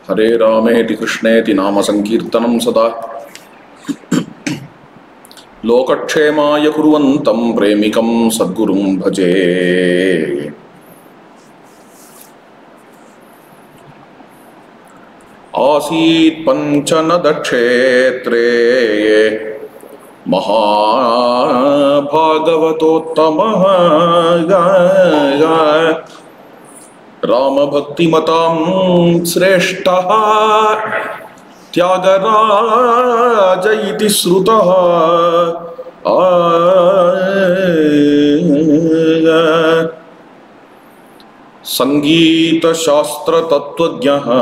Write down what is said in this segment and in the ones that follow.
हरे रामेति कृष्णेति नामसङ्कीर्तनं सदा लोकक्षेमाय कुर्वन्तं प्रेमिकं सद्गुरुं भजे आसीत् पञ्चनदक्षेत्रे महाभागवतोत्तमः रामभक्तिमतां श्रेष्ठः त्यागराज इति श्रुतः आ सङ्गीतशास्त्रतत्त्वज्ञः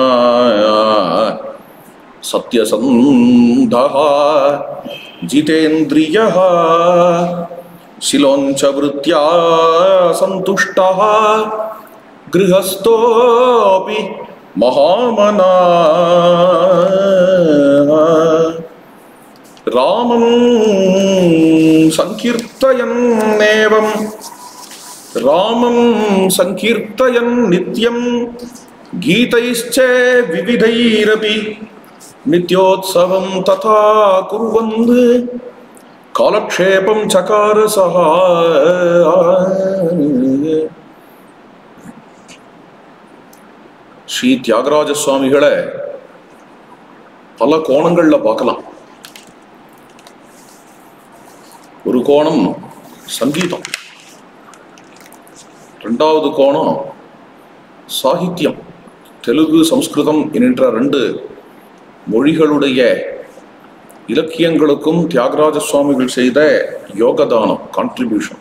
सत्यसन्धः जितेन्द्रियः शिलोञ्च वृत्त्या सन्तुष्टः गृहस्थोऽपि महामना रामं सङ्कीर्तयन्नेवं रामं सङ्कीर्तयन् नित्यं गीतैश्च विविधैरपि नित्योत्सवं तथा कुर्वन् कालक्षेपं चकार सः ஸ்ரீ தியாகராஜ சுவாமிகளை பல கோணங்களில் பார்க்கலாம் ஒரு கோணம் சங்கீதம் ரெண்டாவது கோணம் சாகித்யம் தெலுங்கு சம்ஸ்கிருதம் என்கின்ற ரெண்டு மொழிகளுடைய இலக்கியங்களுக்கும் தியாகராஜ சுவாமிகள் செய்த யோகதானம் கான்ட்ரிபியூஷன்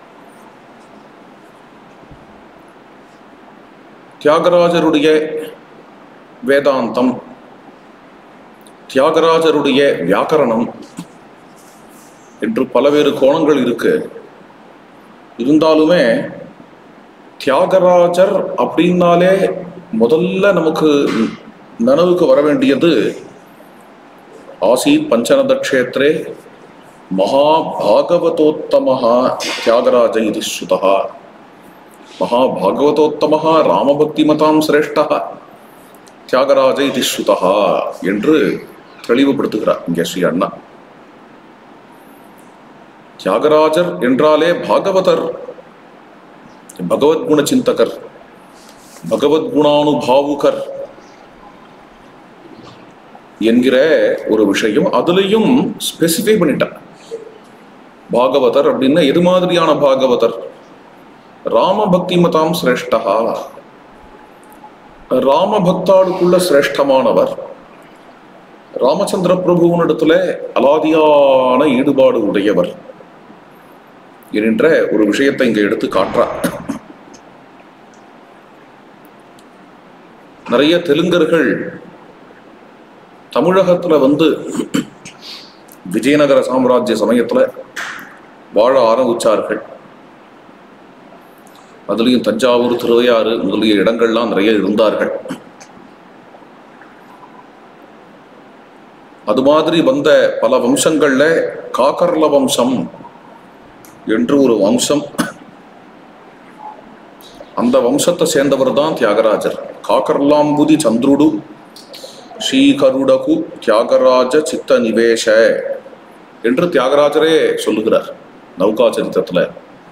தியாகராஜருடைய வேதாந்தம் தியாகராஜருடைய வியாக்கரணம் என்று பலவேறு கோணங்கள் இருக்கு இருந்தாலுமே தியாகராஜர் அப்படின்னாலே முதல்ல நமக்கு நனவுக்கு வர வேண்டியது ஆசீத் பஞ்சநத க்ஷேத்ரே மகாபாகவதோத்தமஹா தியாகராஜ இது ஸ்ருதா மகாபாகவதோத்தமஹ ராமபக்திமதாம் சிரேஷ்டா தியாகராஜ இது ஸ்ருதா என்று தெளிவுபடுத்துகிறார் இங்கே ஸ்ரீ அண்ணா தியாகராஜர் என்றாலே பாகவதர் பகவத்குண சிந்தகர் பகவத்குணானுபாவுகர் என்கிற ஒரு விஷயம் அதுலேயும் ஸ்பெசிஃபை பண்ணிட்டார் பாகவதர் அப்படின்னா எது மாதிரியான பாகவதர் ராம பக்தி மதாம் சிரேஷ்டா ராம பக்தாளுக்குள்ள சிரேஷ்டமானவர் ராமச்சந்திர பிரபுவனிடத்துல அலாதியான ஈடுபாடு உடையவர் என்கின்ற ஒரு விஷயத்தை இங்க எடுத்து காட்டுறார் நிறைய தெலுங்கர்கள் தமிழகத்துல வந்து விஜயநகர சாம்ராஜ்ய சமயத்துல வாழ ஆரம்பிச்சார்கள் அதுலேயும் தஞ்சாவூர் திருவையாறு முதலிய இடங்கள்லாம் நிறைய இருந்தார்கள் அது மாதிரி வந்த பல வம்சங்கள்ல காக்கர்ல வம்சம் என்று ஒரு வம்சம் அந்த வம்சத்தை சேர்ந்தவர் தான் தியாகராஜர் காக்கர்லாம்புதி சந்துருடு ஸ்ரீகருடகு தியாகராஜ சித்த நிவேஷ என்று தியாகராஜரே சொல்லுகிறார் நௌகா சரித்திரத்துல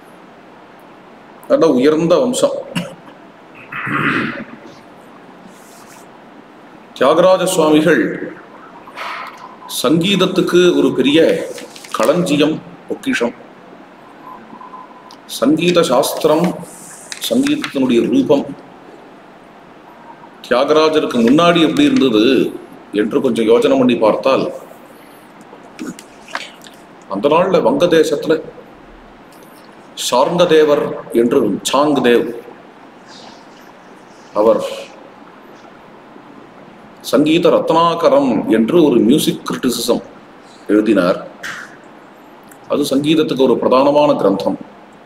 நல்ல உயர்ந்த வம்சம் தியாகராஜ சுவாமிகள் சங்கீதத்துக்கு ஒரு பெரிய களஞ்சியம் பொக்கிஷம் சங்கீத சாஸ்திரம் சங்கீதத்தினுடைய ரூபம் தியாகராஜருக்கு முன்னாடி எப்படி இருந்தது என்று கொஞ்சம் யோஜனை பண்ணி பார்த்தால் அந்த நாள்ல வங்கதேசத்துல சார்ந்த தேவர் என்று சாங் தேவ் அவர் சங்கீத ரத்னாகரம் என்று ஒரு மியூசிக் கிரிட்டிசிசம் எழுதினார் அது சங்கீதத்துக்கு ஒரு பிரதானமான கிரந்தம்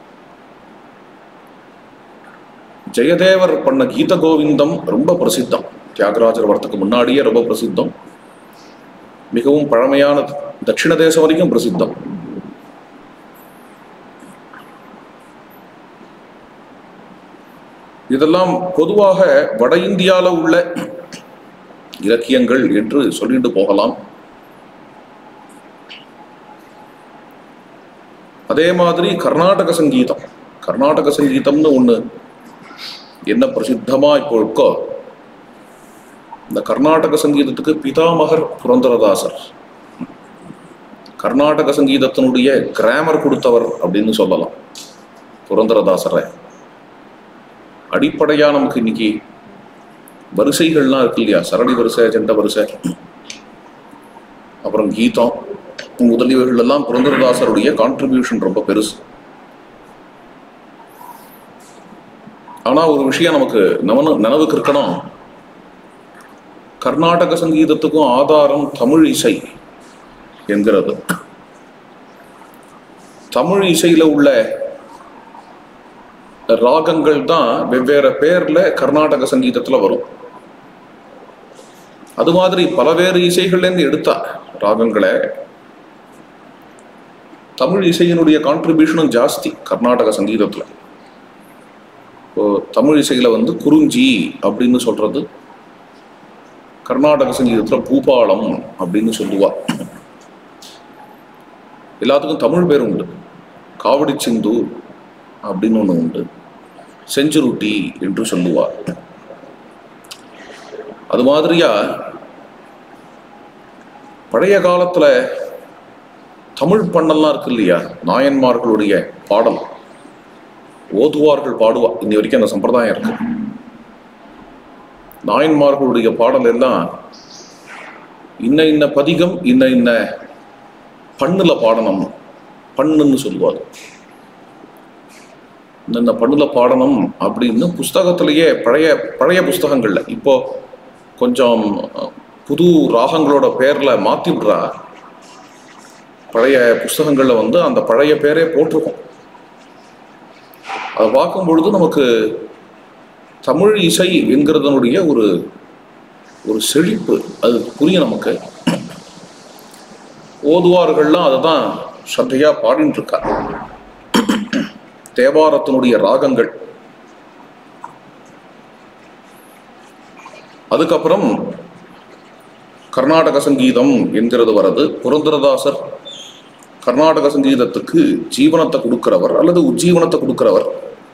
ஜெயதேவர் பண்ண கீத கோவிந்தம் ரொம்ப பிரசித்தம் தியாகராஜர் வரத்துக்கு முன்னாடியே ரொம்ப பிரசித்தம் மிகவும் பழமையானது தட்சிண தேசம் வரைக்கும் பிரசித்தம் இதெல்லாம் பொதுவாக வட இந்தியாவில் உள்ள இலக்கியங்கள் என்று சொல்லிட்டு போகலாம் அதே மாதிரி கர்நாடக சங்கீதம் கர்நாடக சங்கீதம்னு ஒண்ணு என்ன பிரசித்தமா இப்போ இருக்கோ இந்த கர்நாடக சங்கீதத்துக்கு பிதாமகர் புரந்தரதாசர் கர்நாடக சங்கீதத்தினுடைய கிராமர் கொடுத்தவர் அப்படின்னு சொல்லலாம் புரந்தரதாசரை அடிப்படையா நமக்கு இன்னைக்கு வரிசைகள்லாம் இருக்கு இல்லையா சரடி வரிசை ஜெண்ட வரிசை அப்புறம் கீதம் முதலியவைகள் எல்லாம் புரந்தரதாசருடைய கான்ட்ரிபியூஷன் ரொம்ப பெருசு ஆனா ஒரு விஷயம் நமக்கு நவன நினைவுக்கு இருக்கணும் கர்நாடக சங்கீதத்துக்கும் ஆதாரம் தமிழ் இசை என்கிறது தமிழ் இசையில உள்ள ராகங்கள் தான் வெவ்வேறு பேர்ல கர்நாடக சங்கீதத்துல வரும் அது மாதிரி பலவேறு இசைகள்லேருந்து எடுத்தா ராகங்களை தமிழ் இசையினுடைய கான்ட்ரிபியூஷனும் ஜாஸ்தி கர்நாடக சங்கீதத்துல இப்போ தமிழ் இசையில வந்து குறிஞ்சி அப்படின்னு சொல்றது கர்நாடக சங்கீதத்துல பூபாலம் அப்படின்னு சொல்லுவா எல்லாத்துக்கும் தமிழ் பேர் உண்டு காவடி சிந்து அப்படின்னு ஒன்று உண்டு செஞ்சுருட்டி என்று சொல்லுவார் அது மாதிரியா பழைய காலத்துல தமிழ் பண்ணல்லாம் இருக்கு இல்லையா நாயன்மார்களுடைய பாடல் ஓதுவார்கள் பாடுவா இன்னி வரைக்கும் அந்த சம்பிரதாயம் இருக்கு நாயன்மார்களுடைய பாடல் எல்லாம் இன்ன இன்ன பதிகம் இன்ன இன்ன பண்ணுல பாடணும் பண்ணுன்னு சொல்லுவார் இந்த பண்ணுல பாடணும் அப்படின்னு புஸ்தகத்திலேயே பழைய பழைய புஸ்தகங்கள்ல இப்போ கொஞ்சம் புது ராகங்களோட பேர்ல மாத்தி விடுறா பழைய புஸ்தகங்கள்ல வந்து அந்த பழைய பேரே போட்டிருக்கோம் அதை பார்க்கும் பொழுது நமக்கு தமிழ் இசை என்கிறதனுடைய ஒரு ஒரு செழிப்பு அது புரியும் நமக்கு ஓதுவார்கள்லாம் அதை தான் ஸ்ரத்தையா பாடிட்டு இருக்கா தேவாரத்தினுடைய ராகங்கள் அதுக்கப்புறம் கர்நாடக சங்கீதம் என்கிறது வரது புரந்தரதாசர் கர்நாடக சங்கீதத்துக்கு ஜீவனத்தை கொடுக்கிறவர் அல்லது உஜ்ஜீவனத்தை கொடுக்கிறவர்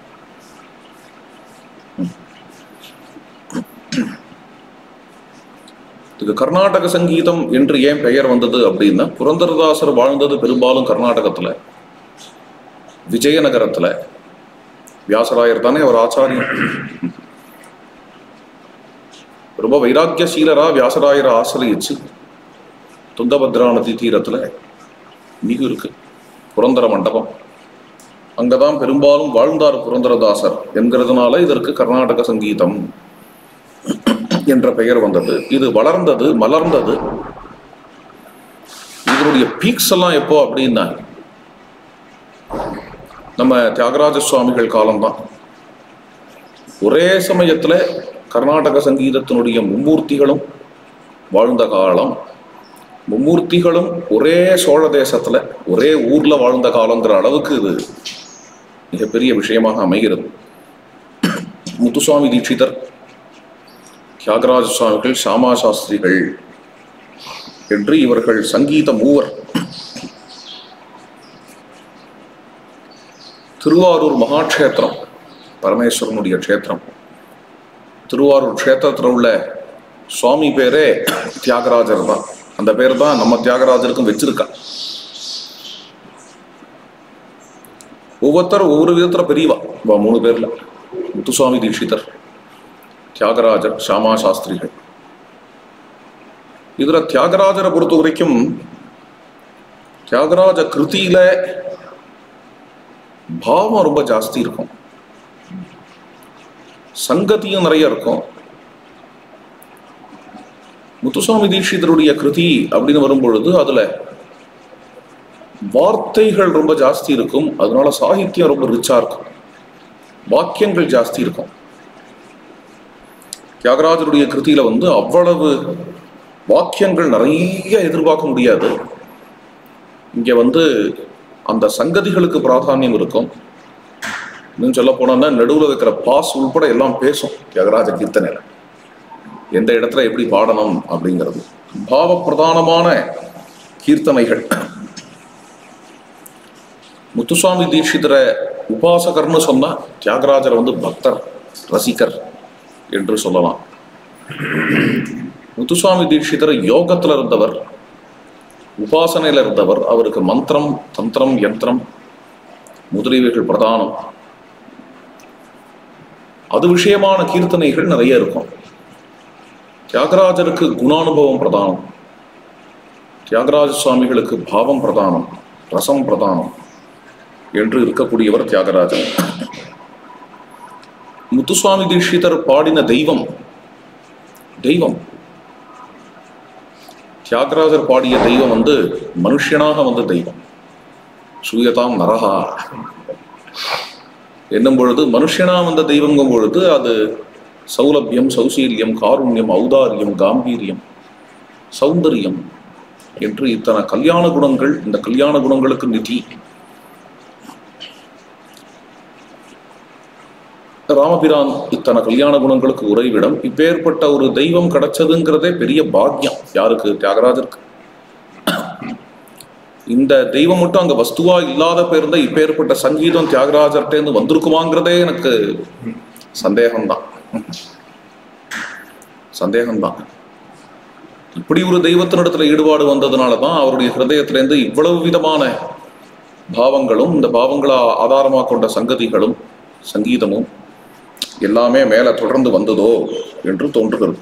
இதுக்கு கர்நாடக சங்கீதம் என்று ஏன் பெயர் வந்தது அப்படின்னா புரந்தரதாசர் வாழ்ந்தது பெரும்பாலும் கர்நாடகத்துல விஜயநகரத்துல வியாசராயர் தானே அவர் ஆச்சாரியம் ரொம்ப வைராக்கியசீலரா வியாசராயரை ஆசிரியிச்சு துங்கபத்ரா நதி தீரத்துல மிகு இருக்கு புரந்தர மண்டபம் அங்கதான் பெரும்பாலும் வாழ்ந்தார் புரந்தரதாசர் என்கிறதுனால இதற்கு கர்நாடக சங்கீதம் என்ற பெயர் வந்தது இது வளர்ந்தது மலர்ந்தது இதனுடைய பீக்ஸ் எல்லாம் எப்போ அப்படின்னா நம்ம தியாகராஜ சுவாமிகள் காலம்தான் ஒரே சமயத்துல கர்நாடக சங்கீதத்தினுடைய மும்மூர்த்திகளும் வாழ்ந்த காலம் மும்மூர்த்திகளும் ஒரே சோழ தேசத்துல ஒரே ஊர்ல வாழ்ந்த காலங்கிற அளவுக்கு இது மிகப்பெரிய விஷயமாக அமைகிறது முத்துசுவாமி தீட்சிதர் தியாகராஜ சுவாமிகள் சாமா சாஸ்திரிகள் என்று இவர்கள் சங்கீத மூவர் திருவாரூர் மகாக்ஷேத்திரம் பரமேஸ்வரனுடைய க்ஷேத்திரம் திருவாரூர் க்ஷேத்திரத்தில் உள்ள சுவாமி பேரே தியாகராஜர் தான் அந்த பேர் தான் நம்ம தியாகராஜருக்கும் வச்சிருக்கா ஒவ்வொருத்தர் ஒவ்வொரு விதத்துல பெரியவா வா மூணு பேர்ல முத்துசுவாமி தீட்சிதர் தியாகராஜர் ஷாமா சாஸ்திரிகள் இதுல தியாகராஜரை பொறுத்த வரைக்கும் தியாகராஜ கிருதியில பாவம் ரொம்ப ஜாஸ்தி இருக்கும் சங்கதியும் நிறைய இருக்கும் முத்துசுவாமி தீட்சிதருடைய கிருதி அப்படின்னு வரும்பொழுது அதுல வார்த்தைகள் ரொம்ப ஜாஸ்தி இருக்கும் அதனால சாகித்யம் ரொம்ப ரிச்சா இருக்கும் வாக்கியங்கள் ஜாஸ்தி இருக்கும் தியாகராஜருடைய கிருதியில வந்து அவ்வளவு வாக்கியங்கள் நிறைய எதிர்பார்க்க முடியாது இங்க வந்து அந்த சங்கதிகளுக்கு பிராதானியம் இருக்கும் இன்னும் சொல்ல போனோம்னா நடுவில் வைக்கிற பாஸ் உள்பட எல்லாம் பேசும் தியாகராஜ கீர்த்தனையில எந்த இடத்துல எப்படி பாடணும் அப்படிங்கிறது பாவ பிரதானமான கீர்த்தனைகள் முத்துசுவாமி தீட்சிதரை உபாசகர்னு சொன்னா தியாகராஜர் வந்து பக்தர் ரசிகர் என்று சொல்லலாம் முத்துசுவாமி தீட்சிதர் யோகத்துல இருந்தவர் உபாசனையில இருந்தவர் அவருக்கு மந்திரம் தந்திரம் யந்திரம் முதலியவைகள் பிரதானம் அது விஷயமான கீர்த்தனைகள் நிறைய இருக்கும் தியாகராஜருக்கு குணானுபவம் பிரதானம் தியாகராஜ சுவாமிகளுக்கு பாவம் பிரதானம் ரசம் பிரதானம் என்று இருக்கக்கூடியவர் தியாகராஜன் முத்துசுவாமி தீட்சிதர் பாடின தெய்வம் தெய்வம் தியாகராஜர் பாடிய தெய்வம் வந்து மனுஷனாக வந்த தெய்வம் சூயதாம் நரகா என்னும் பொழுது மனுஷனா வந்த தெய்வங்கும் பொழுது அது சௌலபியம் சௌசீல்யம் காருண்யம் ஔதாரியம் காம்பீரியம் சௌந்தரியம் என்று இத்தனை கல்யாண குணங்கள் இந்த கல்யாண குணங்களுக்கு நிதி ராமபிரான் இத்தனை கல்யாண குணங்களுக்கு உறைவிடம் இப்பேற்பட்ட ஒரு தெய்வம் கிடைச்சதுங்கிறதே பெரிய பாக்கியம் யாருக்கு தியாகராஜருக்கு இந்த தெய்வம் மட்டும் அங்க வஸ்துவா இல்லாத பேருந்த இப்பேற்பட்ட சங்கீதம் தியாகராஜர்கிட்டேருந்து வந்திருக்குமாங்கிறதே எனக்கு சந்தேகம்தான் சந்தேகம்தான் இப்படி ஒரு தெய்வத்தினிடத்துல ஈடுபாடு வந்ததுனால தான் அவருடைய ஹிருதயத்திலேருந்து இவ்வளவு விதமான பாவங்களும் இந்த பாவங்களை ஆதாரமாக கொண்ட சங்கதிகளும் சங்கீதமும் எல்லாமே மேல தொடர்ந்து வந்ததோ என்று தோன்றுகிறது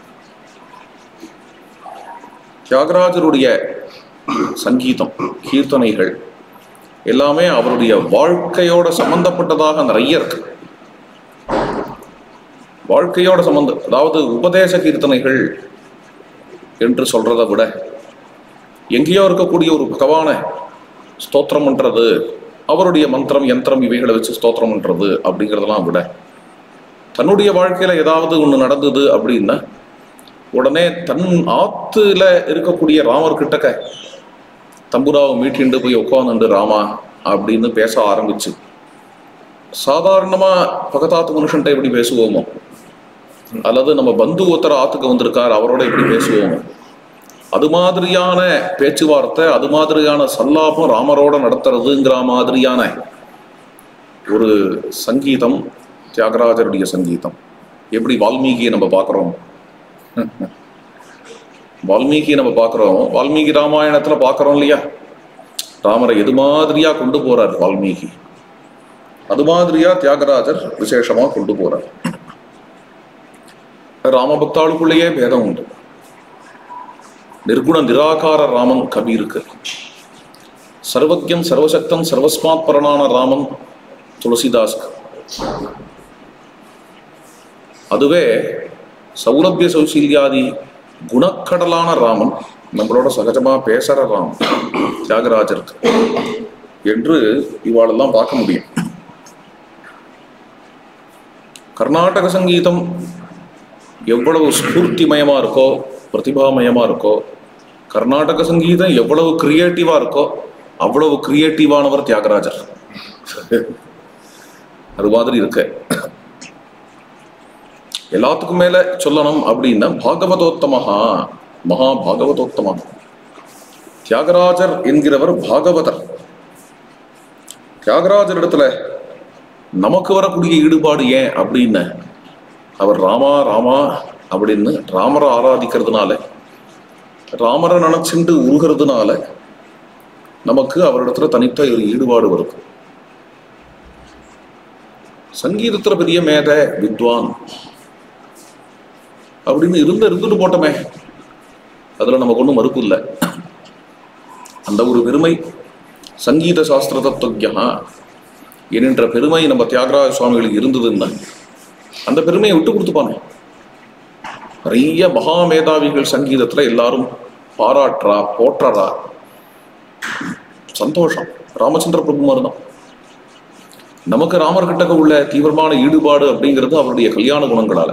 தியாகராஜருடைய சங்கீதம் கீர்த்தனைகள் எல்லாமே அவருடைய வாழ்க்கையோட சம்பந்தப்பட்டதாக நிறைய இருக்கு வாழ்க்கையோட சம்பந்தம் அதாவது உபதேச கீர்த்தனைகள் என்று சொல்றதை விட எங்கேயோ இருக்கக்கூடிய ஒரு பகவானை ஸ்தோத்திரம் பண்றது அவருடைய மந்திரம் யந்திரம் இவைகளை வச்சு ஸ்தோத்திரம் பண்றது அப்படிங்கிறதெல்லாம் விட தன்னுடைய வாழ்க்கையில ஏதாவது ஒண்ணு நடந்தது அப்படின்னா உடனே தன் ஆத்துல இருக்கக்கூடிய ராமர் கிட்டக்க தம்புராவை மீட்டிண்டு போய் உட்காந்துண்டு ராமா அப்படின்னு பேச ஆரம்பிச்சு சாதாரணமா பக்கத்தாத்து மனுஷன்ட்ட எப்படி பேசுவோமோ அல்லது நம்ம பந்து ஒருத்தர் ஆத்துக்கு வந்திருக்கார் அவரோட எப்படி பேசுவோமோ அது மாதிரியான பேச்சுவார்த்தை அது மாதிரியான சல்லாபம் ராமரோட நடத்துறதுங்கிற மாதிரியான ஒரு சங்கீதம் தியாகராஜருடைய சங்கீதம் எப்படி வால்மீகியை நம்ம பார்க்குறோம் வால்மீகி நம்ம பார்க்குறோம் வால்மீகி ராமாயணத்துல பார்க்குறோம் இல்லையா ராமரை எது மாதிரியா கொண்டு போறார் வால்மீகி அது மாதிரியா தியாகராஜர் விசேஷமா கொண்டு போறார் ராமபக்தாளுக்குள்ளேயே பேதம் உண்டு நிர்குண நிராகார ராமன் கபீருக்கு சர்வஜம் சர்வசக்தம் சர்வஸ்மாத் பரனான ராமன் துளசிதாஸ்க்கு அதுவே சௌலபிய சௌசீல்யாதி குணக்கடலான ராமன் நம்மளோட சகஜமா பேசுற ராமன் தியாகராஜருக்கு என்று இவாளெல்லாம் பார்க்க முடியும் கர்நாடக சங்கீதம் எவ்வளவு ஸ்பூர்த்திமயமா இருக்கோ பிரதிபாமயமா இருக்கோ கர்நாடக சங்கீதம் எவ்வளவு கிரியேட்டிவா இருக்கோ அவ்வளவு கிரியேட்டிவானவர் தியாகராஜர் அது மாதிரி இருக்கு எல்லாத்துக்கும் மேல சொல்லணும் அப்படின்னா பாகவதோத்தமஹா மகா பாகவதோத்தமம் தியாகராஜர் என்கிறவர் பாகவதர் தியாகராஜர் இடத்துல நமக்கு வரக்கூடிய ஈடுபாடு ஏன் அப்படின்னு அவர் ராமா ராமா அப்படின்னு ராமரை ஆராதிக்கிறதுனால ராமரை நினைச்சுட்டு உருகிறதுனால நமக்கு அவரிடத்துல தனித்த ஒரு ஈடுபாடு வருது சங்கீதத்துல பெரிய மேத வித்வான் அப்படின்னு இருந்து இருந்துட்டு போட்டோமே அதுல நமக்கு ஒன்றும் மறுப்பு இல்லை அந்த ஒரு பெருமை சங்கீத சாஸ்திர தத்துவஜா என்கின்ற பெருமை நம்ம தியாகராஜ சுவாமிகளுக்கு இருந்ததுன்னா அந்த பெருமையை விட்டு கொடுத்துப்பானே நிறைய மகா மேதாவிகள் சங்கீதத்துல எல்லாரும் பாராட்டுறா போற்றறா சந்தோஷம் ராமச்சந்திர பிரபு மாதிரி தான் நமக்கு ராமர் கிட்டக்க உள்ள தீவிரமான ஈடுபாடு அப்படிங்கிறது அவருடைய கல்யாண குணங்களால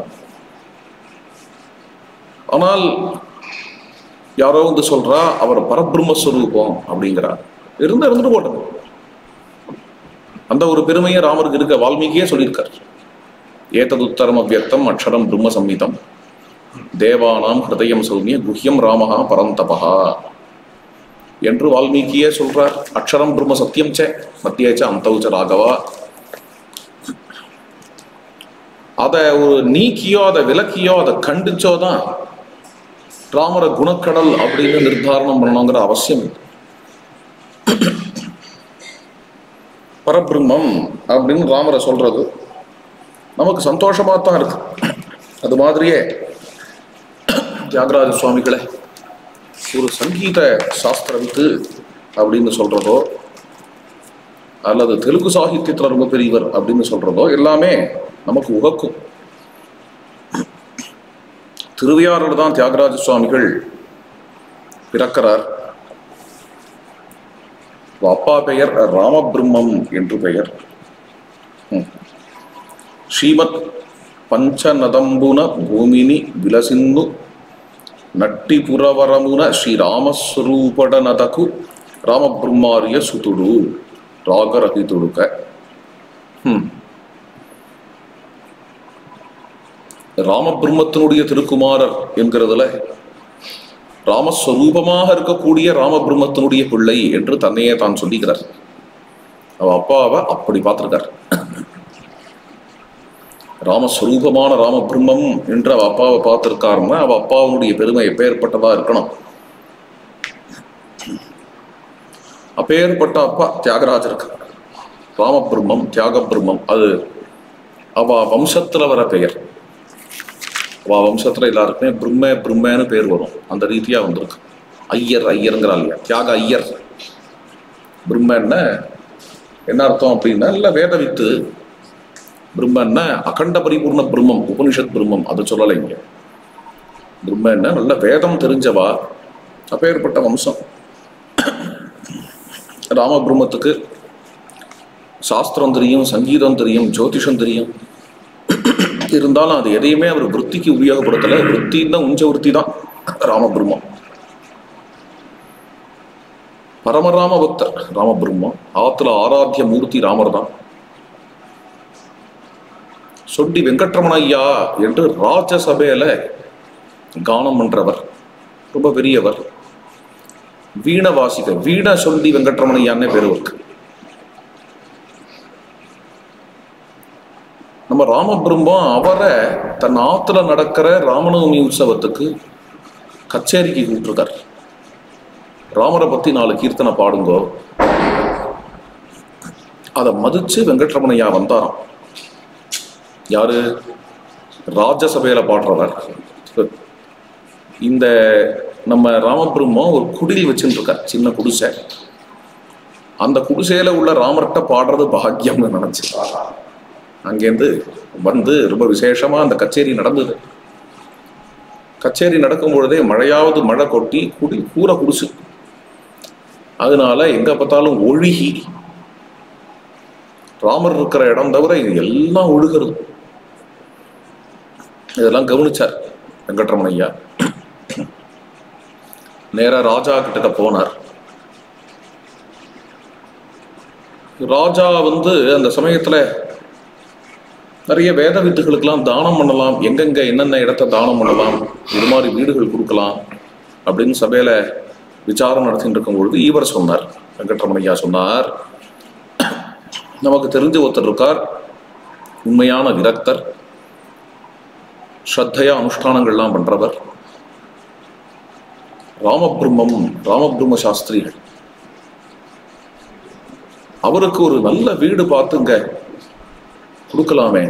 ஆனால் யாரோ வந்து சொல்றா அவர் பரபிரம்மஸ்வரூபம் அப்படிங்கிறார் இருந்து இருந்துட்டு போட்டது அந்த ஒரு பெருமையை ராமருக்கு இருக்க வால்மீகியே சொல்லியிருக்கார் ஏத்தது உத்தரம் அவ்வியக்தம் அக்ஷரம் பிரம்ம சம்மிதம் தேவானாம் ஹிருதயம் சௌமிய குஹ்யம் ராமஹா பரந்தபா என்று வால்மீகியே சொல்றார் அக்ஷரம் பிரம்ம சத்தியம் சே மத்தியச்ச அந்தவுச்ச ராகவா அதை ஒரு நீக்கியோ அதை விலக்கியோ அதை கண்டிச்சோ தான் ராமர குணக்கடல் அப்படின்னு நிர்தாரணம் பண்ணணுங்கிற அவசியம் இல்லை பரபிரம்மம் அப்படின்னு ராமரை சொல்றது நமக்கு சந்தோஷமா தான் இருக்கு அது மாதிரியே தியாகராஜ சுவாமிகளே ஒரு சங்கீத சாஸ்திரவித்து அப்படின்னு சொல்றதோ அல்லது தெலுங்கு சாகித்யத்தில் ரொம்ப பெரியவர் அப்படின்னு சொல்றதோ எல்லாமே நமக்கு உகக்கும் திருவையாறில் தான் தியாகராஜ சுவாமிகள் பிறக்கிறார் அப்பா பெயர் ராமபிரம்மம் என்று பெயர் ம். ஸ்ரீமத் பஞ்சநதம்புன பூமினி విలసిన్ను నట్టి పురవరమున శ్రీరామస్వరూపడనదకు రామబ్రహ్మార్య సుతుడు రాగరహితుడుక ஹம். ராமபிரம்மத்தினுடைய திருக்குமாரர் என்கிறதுல ராமஸ்வரூபமாக இருக்கக்கூடிய ராமபிரம்மத்தினுடைய பிள்ளை என்று தன்னையே தான் சொல்லிக்கிறார் அவ அப்பாவை அப்படி பார்த்திருக்கார் ராமஸ்வரூபமான ராமபிரம்மம் என்று அவ அப்பாவை பார்த்திருக்காருன்னா அவ அப்பாவுடைய பெருமை எப்பேற்பட்டதா இருக்கணும் அப்பேற்பட்ட அப்பா தியாகராஜருக்கு ராமபிரம்மம் தியாக பிரம்மம் அது அவ வம்சத்துல வர பெயர் அவ வம்சத்துல எல்லாருக்குமே பிரம்ம பிரம்மன்னு பேர் வரும் அந்த ரீதியா வந்திருக்கு ஐயர் ஐயருங்கிறா இல்லையா தியாக ஐயர் பிரம்மன்னா என்ன அர்த்தம் அப்படின்னா இல்ல வேத வித்து பிரம்மன்னா அகண்ட பரிபூர்ண பிரம்மம் உபனிஷத் பிரம்மம் அதை சொல்லலை இங்க பிரம்மன்னா நல்ல வேதம் தெரிஞ்சவா அப்பேற்பட்ட வம்சம் ராம பிரம்மத்துக்கு சாஸ்திரம் தெரியும் சங்கீதம் தெரியும் ஜோதிஷம் தெரியும் இருந்தாலும் அது எதையுமே அவர் விற்த்திக்கு உபயோகப்படுத்தல விற்த்தின்னா உஞ்ச விற்பி தான் ராமபிரம்மம் பரமராம பக்தர் ராமபிரம்மம் ஆத்துல ஆராத்திய மூர்த்தி ராமர் தான் சொட்டி வெங்கட்ரமண ஐயா என்று ராஜசபையில கானம் பண்றவர் ரொம்ப பெரியவர் வீண வாசிக்க வீண சொண்டி வெங்கட்ரமண ஐயான்னே பேர் இருக்கு நம்ம ராமபிரம்மம் அவரை தன் ஆத்துல நடக்கிற ராமநவமி உற்சவத்துக்கு கச்சேரிக்கு கூப்பிட்டுருக்கார் ராமரை பத்தி நாலு கீர்த்தனை பாடுங்கோ அதை மதிச்சு வெங்கட்ரமணையா வந்தாராம் யாரு ராஜசபையில பாடுறவர் இந்த நம்ம ராமபிரம்மம் ஒரு குடில் வச்சுட்டு இருக்கார் சின்ன குடிசை அந்த குடிசையில உள்ள ராமர்கிட்ட பாடுறது பாக்கியம்னு நினைச்சு அங்கேருந்து வந்து ரொம்ப விசேஷமா அந்த கச்சேரி நடந்தது கச்சேரி நடக்கும் பொழுதே மழையாவது மழை கொட்டி குடி கூரை குடிசு அதனால எங்க பார்த்தாலும் ஒழுகி ராமர் இருக்கிற இடம் தவிர இது எல்லாம் ஒழுகிறது இதெல்லாம் கவனிச்சார் வெங்கட்ரமண ஐயா நேரா ராஜா கிட்ட போனார் ராஜா வந்து அந்த சமயத்துல நிறைய வேத வித்துகளுக்கெல்லாம் தானம் பண்ணலாம் எங்கெங்க என்னென்ன இடத்த தானம் பண்ணலாம் இது மாதிரி வீடுகள் கொடுக்கலாம் அப்படின்னு சபையில விசாரம் நடத்திட்டு இருக்கும் பொழுது ஈவர் சொன்னார் வெங்கட்ரமணையா சொன்னார் நமக்கு தெரிஞ்ச ஒருத்தர் இருக்கார் உண்மையான விரக்தர் ஸ்ரத்தையா அனுஷ்டானங்கள்லாம் பண்றவர் ராமபிரம்மம் ராமபிரம்ம சாஸ்திரிகள் அவருக்கு ஒரு நல்ல வீடு பார்த்துங்க கொடுக்கலாமே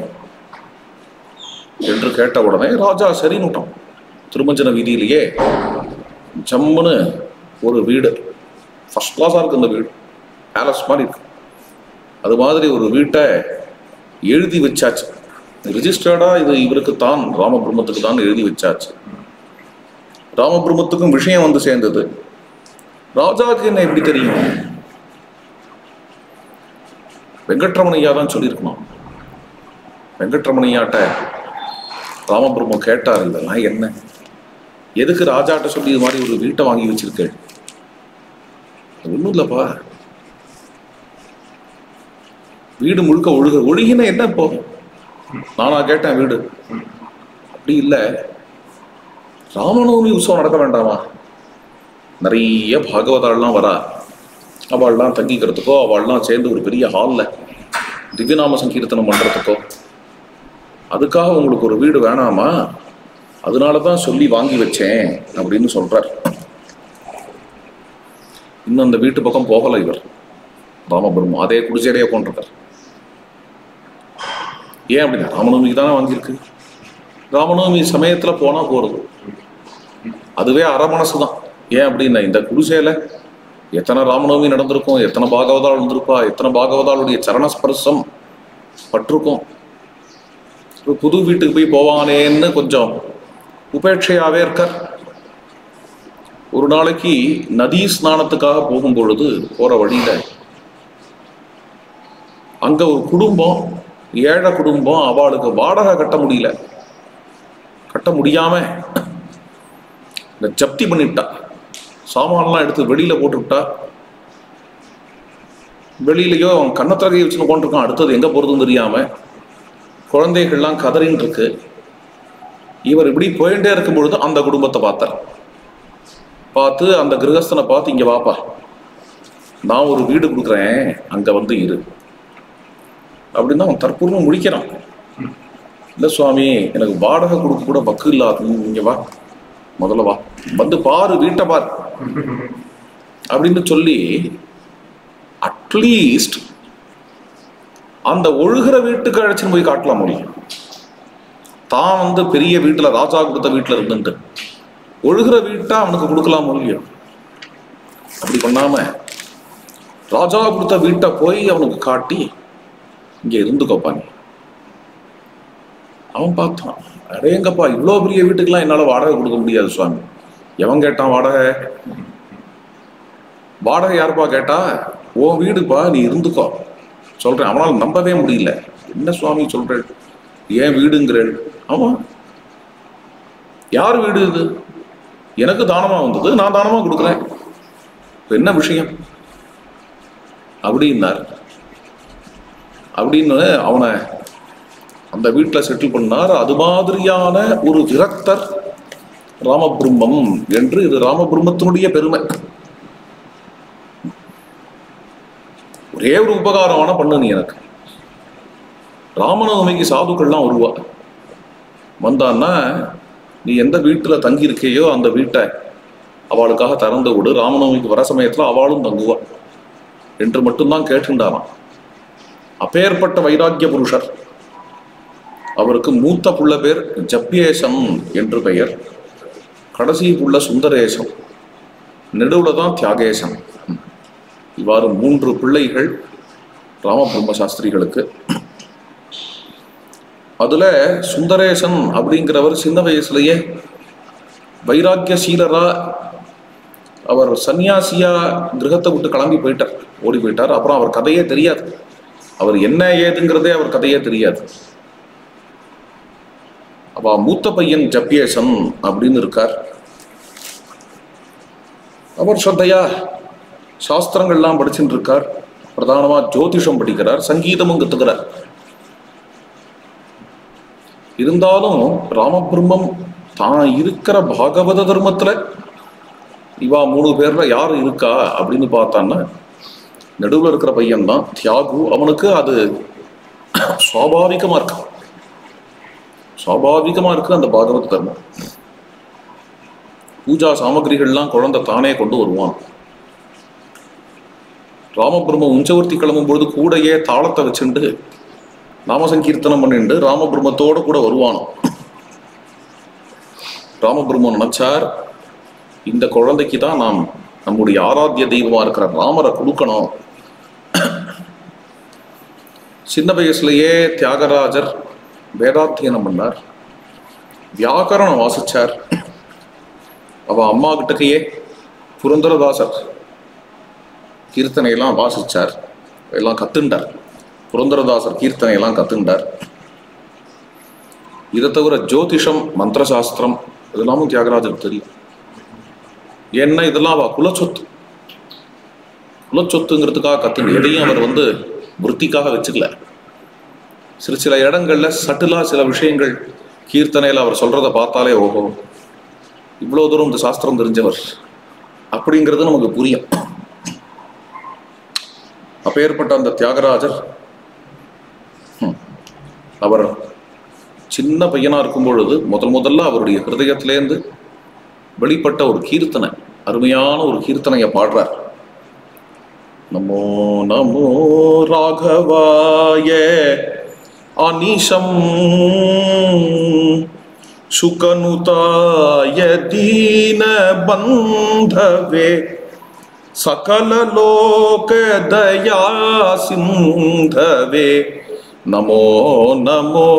என்று கேட்ட உடனே ராஜா சரின்னுட்டான் திருமஞ்சன வீதியிலேயே ஜம்முன்னு ஒரு வீடு ஃபர்ஸ்ட் கிளாஸாக இருக்கு அந்த வீடு பேலஸ் மாதிரி இருக்கு அது மாதிரி ஒரு வீட்டை எழுதி வச்சாச்சு ரிஜிஸ்டர்டா இது இவருக்கு தான் ராமபிரம்மத்துக்கு தான் எழுதி வச்சாச்சு ராமபிரம்மத்துக்கும் விஷயம் வந்து சேர்ந்தது ராஜாவுக்கு என்ன எப்படி தெரியும் வெங்கட்ரமணையா தான் சொல்லியிருக்கணும் வெங்கட்ரமணையாட்ட ராமபிரம்மம் கேட்டார் இதெல்லாம் என்ன எதுக்கு ராஜாட்ட சொல்லி இது மாதிரி ஒரு வீட்டை வாங்கி வச்சிருக்க ஒன்றும் இல்லப்பா வீடு முழுக்க ஒழுக ஒழுகின என்ன இப்போ நானா கேட்டேன் வீடு அப்படி இல்லை ராமநவமி உற்சவம் நடக்க வேண்டாமா நிறைய பாகவதாள்லாம் வரா அவள்லாம் தங்கிக்கிறதுக்கோ அவள்லாம் சேர்ந்து ஒரு பெரிய ஹாலில் திவ்யநாம சங்கீர்த்தனம் பண்ணுறதுக்கோ அதுக்காக உங்களுக்கு ஒரு வீடு வேணாமா அதனால தான் சொல்லி வாங்கி வச்சேன் அப்படின்னு சொல்றார் இன்னும் அந்த வீட்டு பக்கம் போகலை இவர் ராமபிரம்மம் அதே குடிசேரையே கொண்டிருக்கார் ஏன் அப்படின்னா ராமநவமிக்கு தானே வாங்கியிருக்கு ராமநவமி சமயத்துல போனா போறது அதுவே அரை மனசு தான் ஏன் அப்படின்னா இந்த குடிசையில எத்தனை ராமநவமி நடந்திருக்கும் எத்தனை பாகவதாள் வந்திருப்பா எத்தனை பாகவதாளுடைய சரணஸ்பர்சம் பட்டிருக்கும் ஒரு புது வீட்டுக்கு போய் போவானேன்னு கொஞ்சம் உபேட்சையாவே இருக்கார் ஒரு நாளைக்கு நதி ஸ்நானத்துக்காக போகும் பொழுது போற வழியில அங்க ஒரு குடும்பம் ஏழை குடும்பம் அவளுக்கு வாடகை கட்ட முடியல கட்ட முடியாம இந்த ஜப்தி பண்ணிட்டா சாமான்லாம் எடுத்து வெளியில போட்டுவிட்டா வெளியிலயோ அவன் கண்ணத்திறகை வச்சுன்னு கொண்டிருக்கான் அடுத்தது எங்க போறதுன்னு தெரியாம குழந்தைகள்லாம் கதறின்னு இருக்கு இவர் இப்படி போயிட்டே இருக்கும் பொழுது அந்த குடும்பத்தை பார்த்தார் பார்த்து அந்த கிரகஸ்தனை பார்த்து இங்க வாப்பா நான் ஒரு வீடு கொடுக்குறேன் அங்க வந்து இரு அப்படின்னு அவன் தற்பூர்வம் முடிக்கிறான் இல்ல சுவாமி எனக்கு வாடகை கொடுக்க கூட பக்கு இல்லாத இங்க வா முதல்ல வா வந்து பாரு வீட்டை பார் அப்படின்னு சொல்லி அட்லீஸ்ட் அந்த ஒழுகிற வீட்டுக்கு அழைச்சின்னு போய் காட்டலாம் முடியும் தான் வந்து பெரிய வீட்டுல ராஜா கொடுத்த வீட்டுல இருந்துட்டு ஒழுகிற வீட்டை அவனுக்கு கொடுக்கலாம் முடியும் அப்படி பண்ணாம ராஜா கொடுத்த வீட்டை போய் அவனுக்கு காட்டி இங்க இருந்துக்கோப்பா நீ அவன் பார்த்தான் அடேங்கப்பா இவ்வளோ பெரிய வீட்டுக்கெல்லாம் என்னால வாடகை கொடுக்க முடியாது சுவாமி எவன் கேட்டான் வாடகை வாடகை யாருப்பா கேட்டா உன் வீடுப்பா நீ இருந்துக்கோ சொல்றேன் அவனால் நம்பவே முடியல என்ன சுவாமி சொல்றேன் ஏன் வீடுங்கிறேன் ஆமா யார் வீடு இது எனக்கு தானமா வந்தது நான் தானமா கொடுக்குறேன் இப்ப என்ன விஷயம் அப்படின்னார் அப்படின்னு அவனை அந்த வீட்டில் செட்டில் பண்ணார் அது மாதிரியான ஒரு விரக்தர் ராமபிரம்மம் என்று இது ராமபிரம்மத்தினுடைய பெருமை ஒரே ஒரு உபகாரமான பண்ணு நீ எனக்கு ராமநவமிக்கு சாதுக்கள்லாம் வருவா வந்தான்னா நீ எந்த வீட்டில் தங்கி இருக்கையோ அந்த வீட்டை அவளுக்காக திறந்து விடு ராமநவமிக்கு வர சமயத்தில் அவளும் தங்குவா என்று மட்டும்தான் கேட்டுண்டாராம் அப்பேற்பட்ட வைராக்கிய புருஷர் அவருக்கு மூத்த புள்ள பேர் ஜப்பியேசம் என்று பெயர் கடைசி புள்ள சுந்தரேசம் நெடுவுல தான் தியாகேசம் இவ்வாறு மூன்று பிள்ளைகள் ராமபிரம்ம சாஸ்திரிகளுக்கு அதுல சுந்தரேசன் அப்படிங்கிறவர் சின்ன வயசுலயே வைராக்கிய சீலரா அவர் சன்னியாசியா கிரகத்தை விட்டு கிளம்பி போயிட்டார் ஓடி போயிட்டார் அப்புறம் அவர் கதையே தெரியாது அவர் என்ன ஏதுங்கிறதே அவர் கதையே தெரியாது அப்ப மூத்த பையன் ஜப்பியேசன் அப்படின்னு இருக்கார் அவர் ஸ்ரத்தையா சாஸ்திரங்கள்லாம் படிச்சுட்டு இருக்கார் பிரதானமா ஜோதிஷம் படிக்கிறார் சங்கீதமும் கத்துக்கிறார் இருந்தாலும் ராமபிரம்மம் தான் இருக்கிற பாகவத தர்மத்துல இவா மூணு பேர்ல யார் இருக்கா அப்படின்னு பார்த்தான்னா நடுவில் இருக்கிற பையன் தான் தியாகு அவனுக்கு அது சுவாபாவிகமா இருக்கு சுவாபாவிகமா இருக்கு அந்த பாகவத தர்மம் பூஜா சாமகிரிகள்லாம் குழந்தை தானே கொண்டு வருவான் ராமபிரம்ம உஞ்சவர்த்தி கிளம்பும் பொழுது கூடையே தாளத்தை வச்சுண்டு நாமசங்கீர்த்தனம் பண்ணிண்டு ராமபிரம்மத்தோட கூட வருவானோ ராமபிரம்மன் நினைச்சார் இந்த குழந்தைக்கு தான் நாம் நம்முடைய ஆராத்திய தெய்வமா இருக்கிற ராமரை கொடுக்கணும் சின்ன வயசுலயே தியாகராஜர் வேதாத்தியனம் பண்ணார் வியாக்கரணம் வாசிச்சார் அவ அம்மா கிட்டக்கையே புரந்தரதாசர் கீர்த்தனையெல்லாம் வாசிச்சார் எல்லாம் கத்துண்டார் புரந்தரதாசர் கீர்த்தனையெல்லாம் கத்துண்டார் இதை தவிர ஜோதிஷம் மந்திரசாஸ்திரம் இதெல்லாமும் தியாகராஜருக்கு தெரியும் ஏன்னா இதெல்லாம் அவ குலச்சொத்து குலச்சொத்துங்கிறதுக்காக கத்து எதையும் அவர் வந்து விற்த்திக்காக வச்சுக்கல சில சில இடங்கள்ல சட்டிலா சில விஷயங்கள் கீர்த்தனையில அவர் சொல்றத பார்த்தாலே ஓஹோ இவ்வளோ தூரம் இந்த சாஸ்திரம் தெரிஞ்சவர் அப்படிங்கிறது நமக்கு புரியும் அப்பேற்பட்ட அந்த தியாகராஜர் ஹம், அவர் சின்ன பையனா இருக்கும் பொழுது முதல் முதல்ல அவருடைய ஹிருதயத்திலேருந்து வெளிப்பட்ட ஒரு கீர்த்தனை அருமையான ஒரு கீர்த்தனையை பாடுறார் நமோ நமோ ராகவாய அனிஷம் சுகனுதாய தீன பந்தவே சகல லோக தயா சிந்தவே நமோ நமோ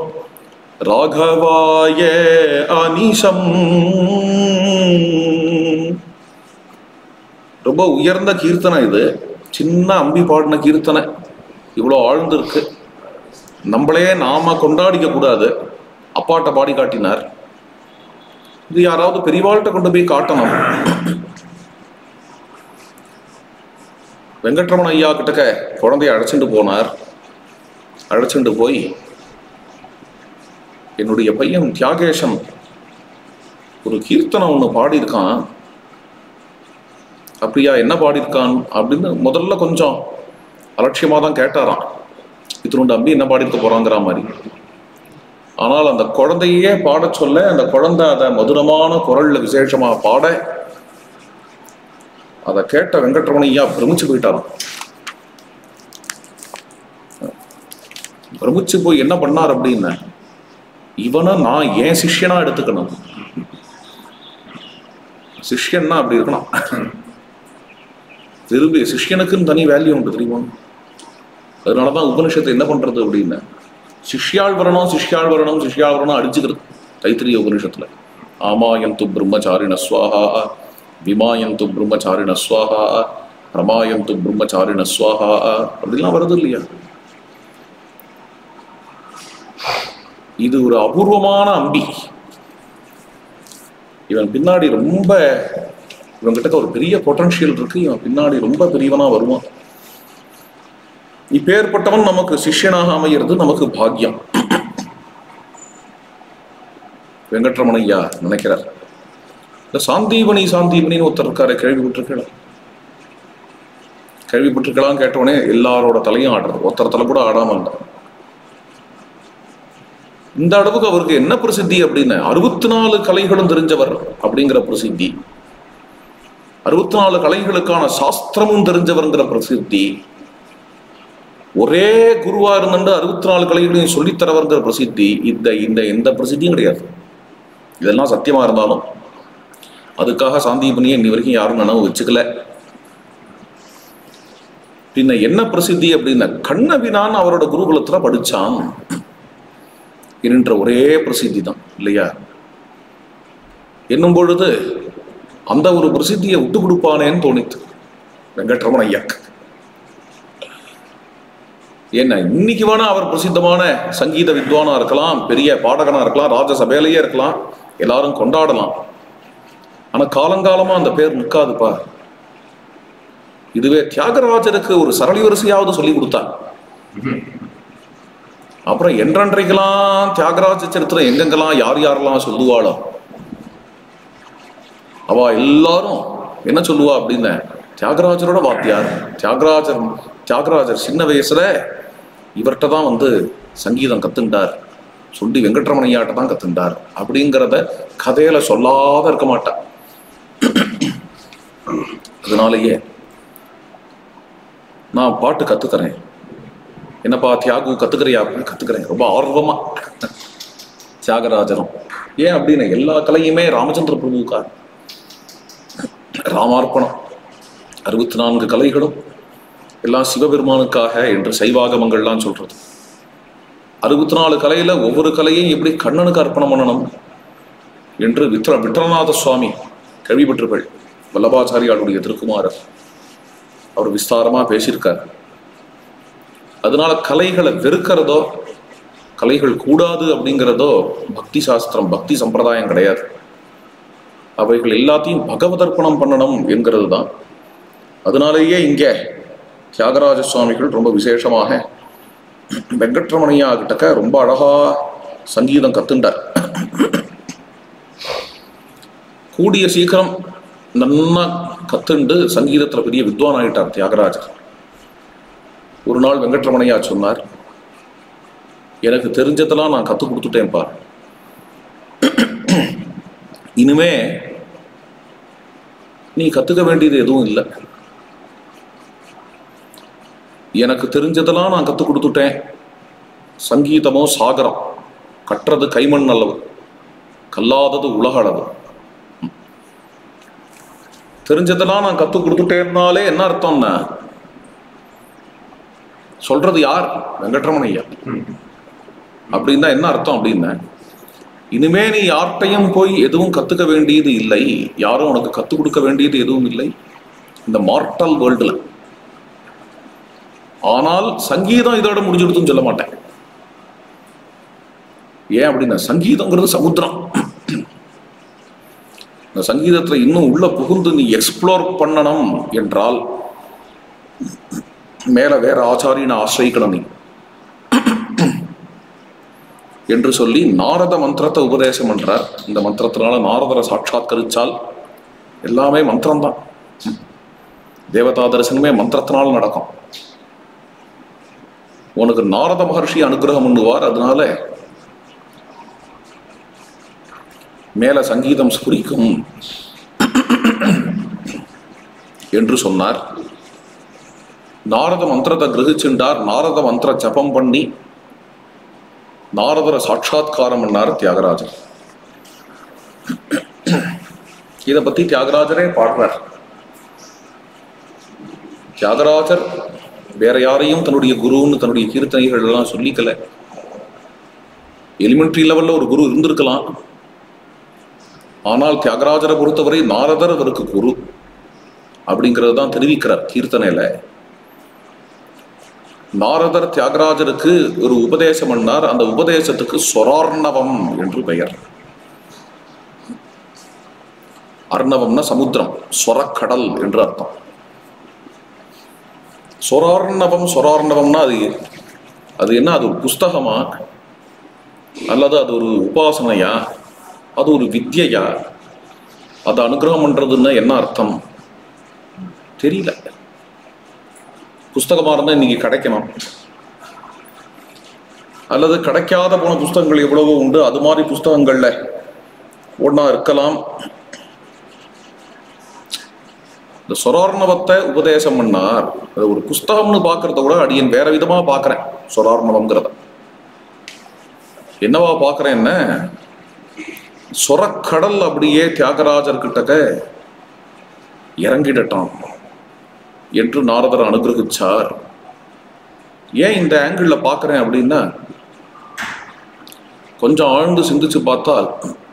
ராகவாய அனிஷம் ரொம்ப உயர்ந்த கீர்த்தனை இது சின்ன அம்பி பாடின கீர்த்தனை இவ்வளோ ஆழ்ந்திருக்கு நம்மளே நாம கொண்டாடிக்க கூடாது அப்பாட்ட பாடி காட்டினார் இது யாராவது பெரியவாள்கிட்ட கொண்டு போய் காட்டணும் வெங்கட்ரமண ஐயா கிட்டக்க குழந்தைய அழைச்சிட்டு போனார் அழைச்சிட்டு போய் என்னுடைய பையன் தியாகேஷன் ஒரு கீர்த்தனை ஒன்று பாடியிருக்கான் அப்படியா என்ன பாடியிருக்கான் அப்படின்னு முதல்ல கொஞ்சம் அலட்சியமாக தான் கேட்டாராம் இத்தினுண்டு அம்பி என்ன பாடியிருக்க போறாங்கிற மாதிரி ஆனால் அந்த குழந்தையே பாடச் சொல்ல அந்த குழந்தை அதை மதுரமான குரல்ல விசேஷமா பாட அதை கேட்ட வெங்கட்ரமண ஐயா பிரமிச்சு போயிட்டாராம் பிரமிச்சு போய் என்ன பண்ணார் அப்படின்னு இவனை நான் ஏன் சிஷ்யனா எடுத்துக்கணும் சிஷ்யன்னா அப்படி இருக்கணும் திரும்பி சிஷ்யனுக்குன்னு தனி வேல்யூ உண்டு தெரியுமா அதனாலதான் உபனிஷத்து என்ன பண்றது அப்படின்னு சிஷ்யாள் வரணும் சிஷ்யாள் வரணும் சிஷ்யாள் வரணும் அடிச்சுக்கிறது தைத்திரிய உபனிஷத்துல ஆமாயந்து பிரம்மச்சாரிண ஸ்வாஹா விமாயந்து பிரம்மச்சாரிண ஸ்வாஹா பிரமாயந்து பிரம்மச்சாரிண ஸ்வாஹா அப்படிலாம் வருது இல்லையா இது ஒரு அபூர்வமான அம்பி இவன் பின்னாடி ரொம்ப இவன்கிட்ட ஒரு பெரிய பொட்டன்ஷியல் இருக்கு இவன் பின்னாடி ரொம்ப பெரியவனா வருவான் இப்பேற்பட்டவன் நமக்கு சிஷ்யனாக அமையிறது நமக்கு பாக்கியம் வெங்கட்ரமணையா நினைக்கிறார் இந்த சாந்தீபனி சாந்தீபனின்னு ஒருத்தர் இருக்காரு கேள்விப்பட்டிருக்கலாம் கேள்விப்பட்டிருக்கலாம் கேட்டவனே எல்லாரோட தலையும் ஆடுறது ஒருத்தர் தலை கூட ஆடாம இருந்தார் இந்த அளவுக்கு அவருக்கு என்ன பிரசித்தி அப்படின்னு அறுபத்தி நாலு கலைகளும் தெரிஞ்சவர் அப்படிங்கிற பிரசித்தி அறுபத்தி நாலு கலைகளுக்கான சாஸ்திரமும் தெரிஞ்சவர்ங்கிற பிரசித்தி ஒரே குருவா இருந்துட்டு அறுபத்தி நாலு கலைகளையும் சொல்லித்தரவர்ங்கிற பிரசித்தி இந்த இந்த எந்த பிரசித்தியும் கிடையாது இதெல்லாம் சத்தியமா இருந்தாலும் அதுக்காக சாந்தீபனியை இன்னி வரைக்கும் யாரும் நினைவு வச்சுக்கல பின்ன என்ன பிரசித்தி அப்படின்னா கண்ணவினான் அவரோட குருகுலத்துல படிச்சான் என்கின்ற ஒரே பிரசித்தி தான் இல்லையா என்னும் பொழுது அந்த ஒரு பிரசித்தியை விட்டு கொடுப்பானேன்னு தோணித்து வெங்கட்ரமண ஐயாக்கு ஏன்னா இன்னைக்கு வேணா அவர் பிரசித்தமான சங்கீத வித்வானா இருக்கலாம் பெரிய பாடகனா இருக்கலாம் ராஜசபையிலேயே இருக்கலாம் எல்லாரும் கொண்டாடலாம் ஆனா காலங்காலமா அந்த பேர் நிற்காதுப்பா இதுவே தியாகராஜருக்கு ஒரு சரளி வரிசையாவது சொல்லி கொடுத்தா அப்புறம் என்றன்றைக்கெல்லாம் தியாகராஜ சரித்திரம் எங்கெங்கெல்லாம் யார் யாரெல்லாம் சொல்லுவாளோ அவ எல்லாரும் என்ன சொல்லுவா அப்படின்னு தியாகராஜரோட வாத்தியார் தியாகராஜர் தியாகராஜர் சின்ன வயசுல இவர்கிட்ட தான் வந்து சங்கீதம் கத்துண்டார் சொல்லி வெங்கட்ரமணையாட்ட தான் கத்துண்டார் அப்படிங்கிறத கதையில சொல்லாத இருக்க மாட்டா அதனாலேயே நான் பாட்டு கத்துக்கிறேன் என்னப்பா தியாகு கத்துக்கிறியா அப்படின்னு கத்துக்கிறேன் ரொம்ப ஆர்வமா தியாகராஜரும் ஏன் அப்படின்னு எல்லா கலையுமே ராமச்சந்திர பிரபுக்கார் ராமார்ப்பணம் அறுபத்தி நான்கு கலைகளும் எல்லாம் சிவபெருமானுக்காக என்று சைவாகமங்கள்லாம் சொல்றது அறுபத்தி நாலு கலையில ஒவ்வொரு கலையும் எப்படி கண்ணனுக்கு அர்ப்பணம் பண்ணணும் என்று வித்ர விட்டலநாத சுவாமி கேள்விப்பட்டிருப்பள் வல்லபாச்சாரியாளுடைய திருக்குமாரர் அவர் விஸ்தாரமா பேசியிருக்கார் அதனால கலைகளை வெறுக்கிறதோ கலைகள் கூடாது அப்படிங்கிறதோ பக்தி சாஸ்திரம் பக்தி சம்பிரதாயம் கிடையாது அவைகள் எல்லாத்தையும் பகவதர்ப்பணம் பண்ணணும் என்கிறது தான் அதனாலேயே இங்கே தியாகராஜ சுவாமிகள் ரொம்ப விசேஷமாக வெங்கட்ரமணையா கிட்டக்க ரொம்ப அழகா சங்கீதம் கத்துண்டார் கூடிய சீக்கிரம் நன்னா கத்துண்டு சங்கீதத்துல பெரிய வித்வான் ஆயிட்டார் தியாகராஜர் ஒரு நாள் வெங்கட்ரமணையா சொன்னார் எனக்கு தெரிஞ்சதெல்லாம் நான் கற்றுக் கொடுத்துட்டேன்ப்பா இனிமே நீ கத்துக்க வேண்டியது எதுவும் இல்லை எனக்கு தெரிஞ்சதெல்லாம் நான் கற்றுக் கொடுத்துட்டேன் சங்கீதமோ சாகரம் கற்றது கைமண் அளவு கல்லாதது உலக அளவு தெரிஞ்சதெல்லாம் நான் கற்றுக் கொடுத்துட்டேன்னாலே என்ன அர்த்தம்னா சொல்றது யார் வெங்கட்ரமண ஐயா அப்படின்னா என்ன அர்த்தம் அப்படின்னா இனிமே நீ யார்கிட்டையும் போய் எதுவும் கத்துக்க வேண்டியது இல்லை யாரும் உனக்கு கத்துக் கொடுக்க வேண்டியது எதுவும் இல்லை இந்த மார்டல் வேர்ல்டுல ஆனால் சங்கீதம் இதோட முடிஞ்சிடுதுன்னு சொல்ல மாட்டேன் ஏன் அப்படின்னா சங்கீதங்கிறது சமுத்திரம் இந்த சங்கீதத்துல இன்னும் உள்ள புகுந்து நீ எக்ஸ்ப்ளோர் பண்ணணும் என்றால் மேல வேற ஆச்சாரியனை ஆசிரியக்கணும் நீ என்று சொல்லி நாரத மந்திரத்தை உபதேசம் பண்றார் இந்த மந்திரத்தினால நாரதரை சாட்சாத்கரிச்சால் எல்லாமே மந்திரம்தான் தேவதா தரிசனமே மந்திரத்தினால நடக்கும் உனக்கு நாரத மகர்ஷி அனுகிரகம் பண்ணுவார் அதனால மேல சங்கீதம் ஸ்புரிக்கும் என்று சொன்னார் நாரத மந்திரத்தை கிரகிச்சுண்டார் நாரத மந்திர ஜபம் பண்ணி நாரதரை சாட்சாத்காரம் பண்ணார் தியாகராஜர் இதை பத்தி தியாகராஜரே பாடுறார் தியாகராஜர் வேற யாரையும் தன்னுடைய குருன்னு தன்னுடைய கீர்த்தனைகள் எல்லாம் சொல்லிக்கல எலிமெண்ட்ரி லெவல்ல ஒரு குரு இருந்திருக்கலாம் ஆனால் தியாகராஜரை பொறுத்தவரை நாரதர் அவருக்கு குரு அப்படிங்கிறது தான் தெரிவிக்கிறார் கீர்த்தனையில நாரதர் தியாகராஜருக்கு ஒரு உபதேசம் பண்ணார் அந்த உபதேசத்துக்கு சொரார்ணவம் என்று பெயர் அர்ணவம்னா சமுத்திரம் சொரக்கடல் என்று அர்த்தம் சொரார்ணவம் சொரார்ணவம்னா அது அது என்ன அது ஒரு புஸ்தகமா அல்லது அது ஒரு உபாசனையா அது ஒரு வித்யையா அதை அனுகிரகம் பண்றதுன்னா என்ன அர்த்தம் தெரியல புஸ்தகமா இருந்தா இன்னைக்கு கிடைக்கணும் அல்லது கிடைக்காத போன புஸ்தகங்கள் எவ்வளவோ உண்டு அது மாதிரி புஸ்தகங்கள்ல ஒன்றா இருக்கலாம் இந்த சொரார்ணவத்தை உபதேசம் பண்ணார் அது ஒரு புஸ்தகம்னு பார்க்கறத விட அடியன் வேற விதமா பார்க்கறேன் சொரார்ணவங்கிறத என்னவா பார்க்கறேன்னா சொரக்கடல் அப்படியே தியாகராஜர் கிட்டக்க இறங்கிடட்டான் என்று நாரதர் அனுகிரகிச்சார் ஏன் இந்த ஆங்கிள் பார்க்கறேன் அப்படின்னா கொஞ்சம் ஆழ்ந்து சிந்திச்சு பார்த்தால்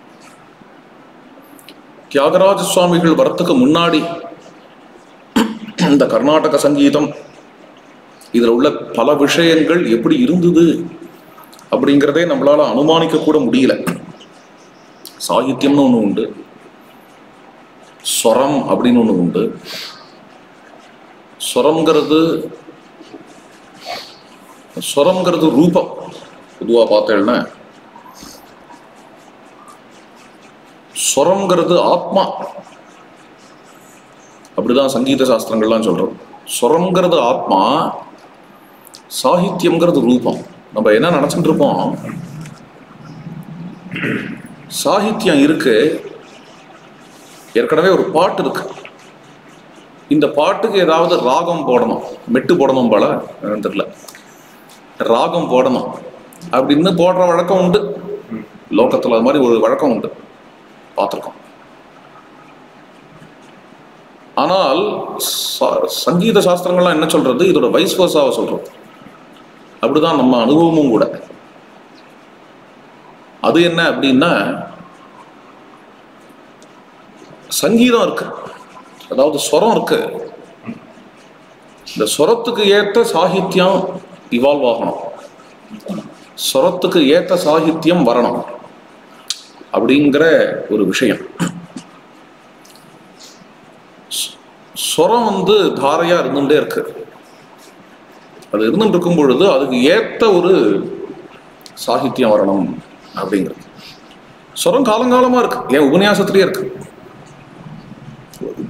தியாகராஜ சுவாமிகள் வரத்துக்கு முன்னாடி இந்த கர்நாடக சங்கீதம் இதுல உள்ள பல விஷயங்கள் எப்படி இருந்தது அப்படிங்கிறதே நம்மளால அனுமானிக்க கூட முடியல சாகித்யம்னு ஒன்று உண்டு ஸ்வரம் அப்படின்னு ஒன்று உண்டு ஸ்வரம்ங்கிறது ஸ்வரம்ங்கிறது ரூபம் பொதுவா பார்த்தேன்னா ஸ்வரம்ங்கிறது ஆத்மா அப்படிதான் சங்கீத சாஸ்திரங்கள்லாம் சொல்றோம் ஸ்வரம்ங்கிறது ஆத்மா சாகித்யம்ங்கிறது ரூபம் நம்ம என்ன நினைச்சிட்டு இருப்போம் சாகித்யம் இருக்கு ஏற்கனவே ஒரு பாட்டு இருக்கு இந்த பாட்டுக்கு ஏதாவது ராகம் போடணும் மெட்டு போடணும் போல எனக்கு தெரியல ராகம் போடணும் அப்படின்னு போடுற வழக்கம் உண்டு லோகத்துல அது மாதிரி ஒரு வழக்கம் உண்டு பார்த்துருக்கோம் ஆனால் ச- சங்கீத சாஸ்திரங்கள்லாம் என்ன சொல்றது இதோட வைஸ் வர்சாவை சொல்றது அப்படிதான் நம்ம அனுபவமும் கூட அது என்ன அப்படின்னா சங்கீதம் இருக்கு அதாவது ஸ்வரம் இருக்கு இந்த ஸ்வரத்துக்கு ஏத்த சாகித்யம் இவால்வ் ஆகணும் ஸ்வரத்துக்கு ஏத்த சாகித்யம் வரணும் அப்படிங்கிற ஒரு விஷயம் ஸ்- ஸ்வரம் வந்து தாரையா இருந்துட்டே இருக்கு அது இருந்துட்டு இருக்கும் பொழுது அதுக்கு ஏத்த ஒரு சாகித்யம் வரணும் அப்படிங்கிறது ஸ்வரம் காலங்காலமா இருக்கு ஏன் உபன்யாசத்திலேயே இருக்கு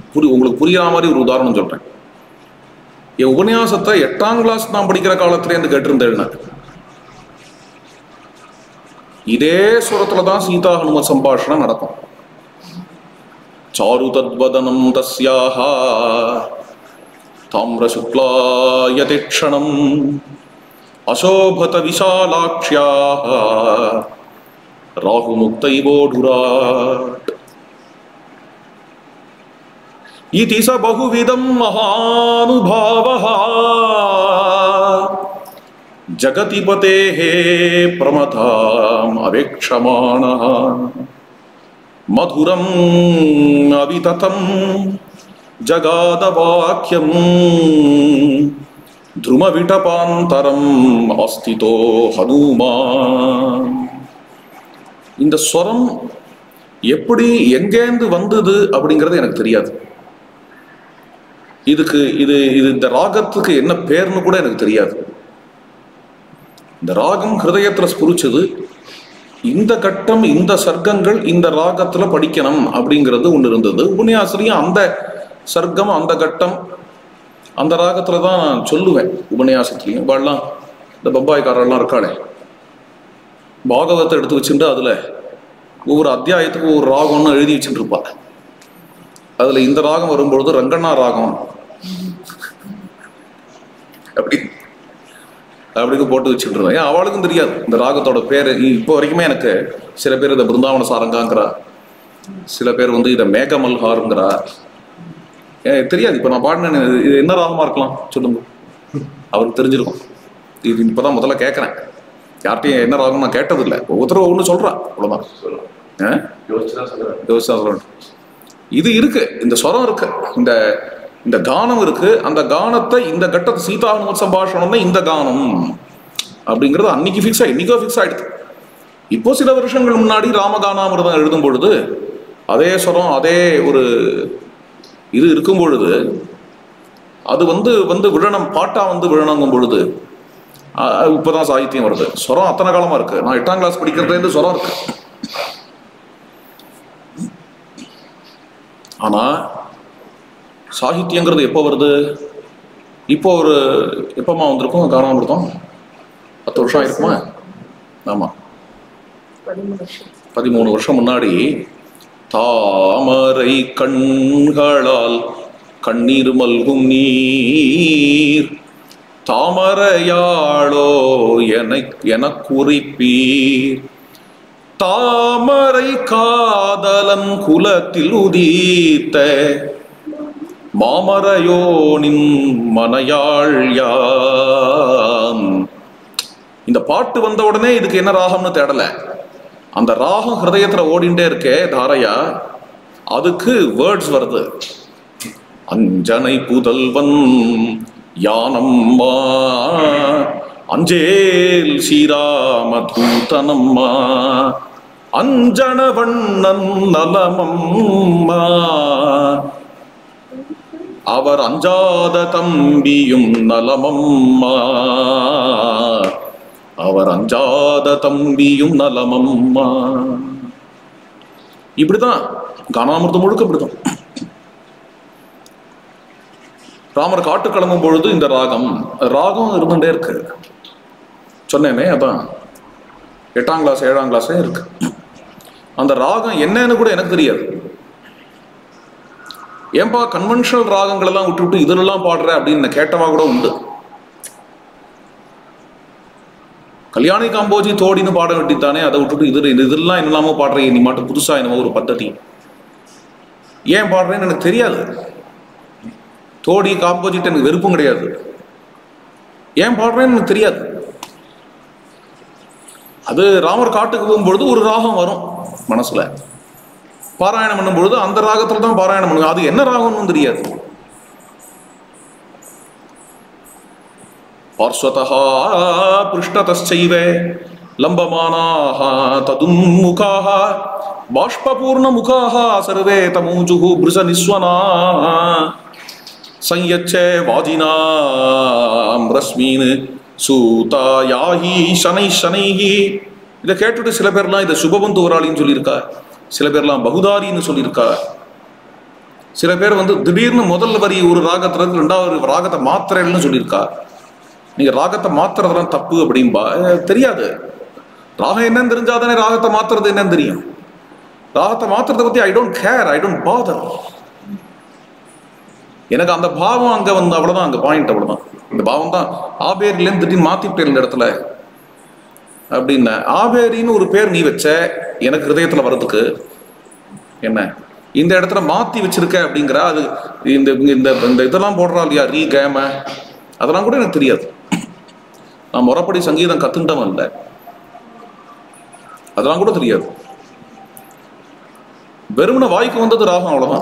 புரி உங்களுக்கு புரியாத மாதிரி ஒரு உதாரணம் சொல்றேன் என் உபன்யாசத்தை எட்டாம் கிளாஸ் நான் படிக்கிற காலத்துல இருந்து கேட்டிருந்தேன் இதே சுரத்துல தான் சீதா ஹனும சம்பாஷணம் நடக்கும் சாரு தத்வதனம் தஸ்யாக தாமிர சுக்லாயதிக்ஷணம் அசோபத விஷாலாக்ஷ்யாக ராகுமுக்தைவோடுராட் इति स बहुविधं महानुभावः जगति पतेः प्रमथाम् अवेक्षमाणः मधुरम् अविततं जगादवाक्यम् ध्रुमविटपान्तरम् अस्थितो हनुमान् இந்த ஸ்வரம் எப்படி எங்கேந்து வந்தது அப்படிங்கிறது எனக்கு தெரியாது இதுக்கு இது இது இந்த ராகத்துக்கு என்ன பேர்னு கூட எனக்கு தெரியாது இந்த ராகம் ஹிருதயத்துல ஸ்புரிச்சது இந்த கட்டம் இந்த சர்க்கங்கள் இந்த ராகத்துல படிக்கணும் அப்படிங்கிறது ஒன்று இருந்தது உபன்யாசிரியம் அந்த சர்க்கம் அந்த கட்டம் அந்த ராகத்துல தான் நான் சொல்லுவேன் உபன்யாசத்துலையும் வாழலாம் இந்த பம்பாய்க்காரெல்லாம் இருக்காளே பாகவத்தை எடுத்து வச்சுட்டு அதுல ஒவ்வொரு அத்தியாயத்துக்கு ஒரு ராகம்னு எழுதி வச்சுட்டு இருப்பா அதுல இந்த ராகம் வரும்பொழுது ரங்கண்ணா ராகம் அப்படி அப்படின்னு போட்டு வச்சுட்டு இருந்தேன் ஏன் அவளுக்கும் தெரியாது இந்த ராகத்தோட பேரு இப்போ வரைக்குமே எனக்கு சில பேர் இதை பிருந்தாவன சாரங்காங்கிறா சில பேர் வந்து இதை மேகமல்ஹாருங்கிறா எனக்கு தெரியாது இப்போ நான் பாடினேன் இது என்ன ராகமா இருக்கலாம் சொல்லுங்க அவருக்கு தெரிஞ்சிருக்கும் இது இப்பதான் முதல்ல கேட்கறேன் யார்கிட்டயும் என்ன ராகம் நான் கேட்டதில்லை ஒவ்வொருத்தரும் ஒன்று சொல்றா அவ்வளவுதான் ஆ? யோசிச்சுதான் சொல்றேன் யோசிச்சா சொல்லணும் இது இருக்கு இந்த ஸ்வரம் இருக்கு இந்த இந்த கானம் இருக்கு அந்த கானத்தை இந்த கட்டத்தை சீதானும சம்பாஷணம் தான் இந்த கானம் அப்படிங்கிறது அன்னைக்கு ஃபிக்ஸ் ஆகி இன்னைக்கோ ஃபிக்ஸ் ஆயிடுது இப்போ சில வருஷங்கள் முன்னாடி ராமகானாமிரதம் எழுதும் பொழுது அதே ஸ்வரம் அதே ஒரு இது இருக்கும் பொழுது அது வந்து வந்து விழனம் பாட்டா வந்து விழணுங்கும் பொழுது ஆஹ், இப்பதான் சாகித்யம் வருது ஸ்வரம் அத்தனை காலமா இருக்கு நான் எட்டாம் கிளாஸ் படிக்கிறதுலேருந்து ஸ்வரம் இருக்கு ஆனா சாகித்யங்கிறது எப்போ வருது இப்போ ஒரு எப்பமா வந்திருக்கும் காணாமிருத்தம் பத்து வருஷம் ஆயிருக்குமா ஆமா பதிமூணு வருஷம் பதிமூணு வருஷம் முன்னாடி தாமரை கண்களால் கண்ணீர் மல்கும் நீர் தாமரையாளோ என என குறிப்பீர் தாமரை காதலன் குலத்தில் உதித்த மாமரையோனின் மனையாள் யாம் இந்த பாட்டு வந்த உடனே இதுக்கு என்ன ராகம்னு தேடல அந்த ராகம் ஹிருதயத்துல ஓடிண்டே இருக்கே தாரையா அதுக்கு வேர்ட்ஸ் வருது அஞ்சனை புதல்வன் யானம்மா அஞ்சேல் ஸ்ரீராம தூதனம்மா அஞ்சன வண்ணன் நலமம்மா அவர் அஞ்சாத தம்பியும் நலமம்மா அவர் அஞ்சாத தம்பியும் நலமம்மா இப்படிதான் கானாமிர்தம் முழுக்க இப்படிதான் ராமர் காட்டு கிளம்பும் பொழுது இந்த ராகம் ராகம் இருந்துட்டே இருக்கு சொன்னேனே அதான் எட்டாம் கிளாஸ் ஏழாம் கிளாஸே இருக்கு அந்த ராகம் என்னன்னு கூட எனக்கு தெரியாது ஏன்பா கன்வென்ஷனல் ராகங்கள் எல்லாம் விட்டு விட்டு இதுலெல்லாம் பாடுற அப்படின்னு கேட்டவா கூட உண்டு கல்யாணி காம்போஜி தோடின்னு பாட வேண்டித்தானே அதை விட்டுட்டு இது இது- இதெல்லாம் என்னெல்லாமோ பாடுறீங்க நீ மட்டும் புதுசா என்னமோ ஒரு பద్ధதி ஏன் பாடுறேன்னு எனக்கு தெரியாது தோடி காம்போஜிட் எனக்கு வெறுப்பும் கிடையாது ஏன் பாடுறேன்னு எனக்கு தெரியாது அது ராமர் காட்டுக்கு போகும்பொழுது ஒரு ராகம் வரும் மனசுல பாராயணம் பண்ணும் பொழுது அந்த ராகத்துல தான் பாராயணம் பண்ணுங்க அது என்ன ராகம்னு தெரியாது பார்ஸ்வதः पृष्ठतश्चैव लम्बमानाः तदुन्मुखाः बाष्पपूर्णमुखाः सर्वे तमूजुः भृशनिस्वनाः संयच्छ வாஜினாம் ரஸ்மீன் சூதாயாஹி சனை சனைஹி இதை கேட்டுட்டு சில பேர்லாம் இதை சுபபந்து வராளின்னு சொல்லியிருக்கா சில பேர்லாம் பகுதாரின்னு சொல்லியிருக்கா சில பேர் வந்து திடீர்னு முதல் வரி ஒரு ராகத்துல இருந்து ரெண்டாவது ராகத்தை மாத்திரன்னு சொல்லியிருக்கா நீங்க ராகத்தை மாத்துறதெல்லாம் தப்பு அப்படின்பா அஹ் தெரியாது ராகம் என்னன்னு தெரிஞ்சாதானே ராகத்தை மாத்துறது என்னன்னு தெரியும் ராகத்தை மாத்துறதை பத்தி I don't care I don't bother எனக்கு அந்த பாவம் அங்க வந்து அவ்வளவுதான் அங்க பாயிண்ட் அவ்வளவுதான் இந்த பாவம் தான் ஆபேரிலேருந்து திடீர்னு மாத்திட்டேன் இந்த இடத்துல அப்படின்ன ஆபேரின்னு ஒரு பேர் நீ வச்ச எனக்கு ஹிருதயத்துல வர்றதுக்கு என்ன இந்த இடத்துல மாத்தி வச்சிருக்க அப்படிங்கிற அது இந்த இந்த இந்த இதெல்லாம் போடுறா இல்லையா ரீ கேம அதெல்லாம் கூட எனக்கு தெரியாது நான் முறைப்படி சங்கீதம் கத்துண்டவன் இல்லை அதெல்லாம் கூட தெரியாது வெறுமன வாய்க்கு வந்தது ராகம் அவ்வளவுதான்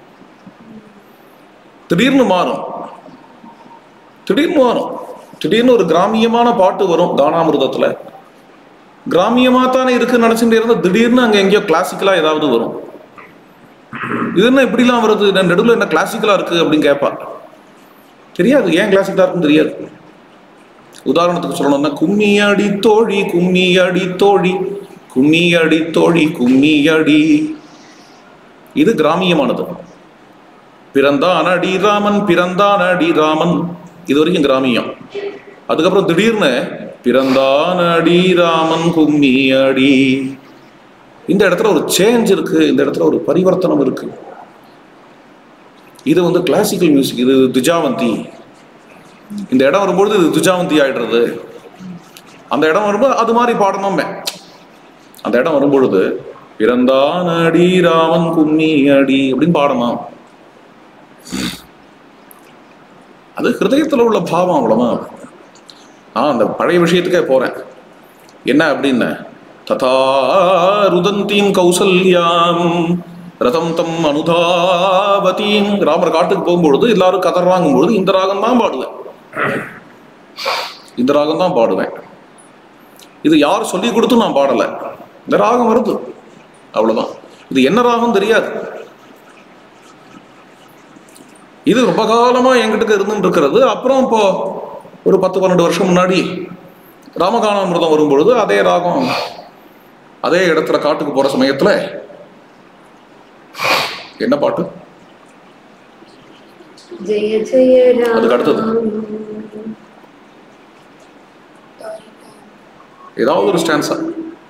திடீர்னு மாறும் திடீர்னு மாறும் திடீர்னு ஒரு கிராமியமான பாட்டு வரும் கானாமிருதத்துல கிராமியமா தானே இருக்குன்னு நினைச்சுட்டு இருந்தா திடீர்னு அங்க எங்கேயோ கிளாசிக்கலா ஏதாவது வரும் இது என்ன இப்படிலாம் வருது நான் நடுவில் என்ன கிளாசிக்கலா இருக்கு அப்படின்னு கேட்பா தெரியாது ஏன் கிளாசிக்கலா இருக்குன்னு தெரியாது உதாரணத்துக்கு சொல்லணும்னா கும்மி அடி தோழி கும்மி அடி தோழி கும்மி அடி தோழி கும்மி அடி இது கிராமியமானது பிறந்தான் அடி ராமன் பிறந்தான் அடி ராமன் இது வரைக்கும் கிராமியம் அதுக்கப்புறம் திடீர்னு பிறந்தான் அடி ராமன் கும்மி அடி இந்த இடத்துல ஒரு சேஞ்ச் இருக்கு இந்த இடத்துல ஒரு பரிவர்த்தனம் இருக்கு இது வந்து கிளாசிக்கல் மியூசிக் இது துஜாவந்தி இந்த இடம் வரும்பொழுது இது துஜாவந்தி ஆயிடுறது அந்த இடம் வரும்போது அது மாதிரி பாடணுமே அந்த இடம் வரும்பொழுது பிறந்தான் அடி ராமன் கும்மி அடி அப்படின்னு பாடணும் அது ஹிருதயத்துல உள்ள பாவம் அவ்வளவுதான் நான் அந்த பழைய விஷயத்துக்கே போறேன் என்ன அப்படின்னு ததா ருதந்தீம் கௌசல்யாம் ரதம் தம் அனுதாவதீம் ராமர் காட்டுக்கு போகும்பொழுது எல்லாரும் கதறாங்கும் பொழுது இந்த ராகம் தான் பாடுவேன் இந்த ராகம் தான் பாடுவேன் இது யார் சொல்லி கொடுத்தும் நான் பாடல இந்த ராகம் வருது அவ்வளவுதான் இது என்ன ராகம் தெரியாது இது ரொம்ப காலமா என்கிட்ட இருந்துட்டு இருக்கிறது அப்புறம் இப்போ ஒரு பத்து பன்னெண்டு வருஷம் முன்னாடி ராமகானாமிரதம் வரும்பொழுது அதே ராகம் அதே இடத்துல காட்டுக்கு போற சமயத்துல என்ன பாட்டு ஜெய ஜெய ராம் அதுக்கு அடுத்தது. ஏதாவது ஒரு ஸ்டான்ஸா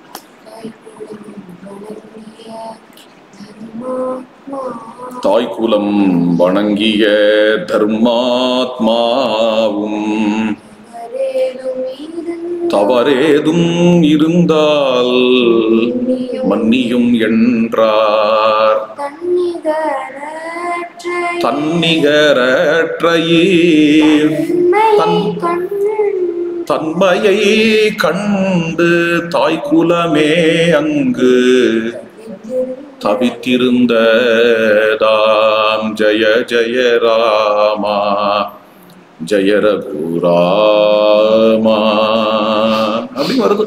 தாய் குலம் வணங்கிய தர்மாத்மாவும் தவறேதும் இருந்தால் மன்னியும் என்றார் தன்னிகரற்றையீர் தன் தன்மையை கண்டு தாய் குலமே அங்கு தவித்திருந்ததாம் ஜெய ஜெய ராமா ஜெய ரகுராமா அப்படி வருது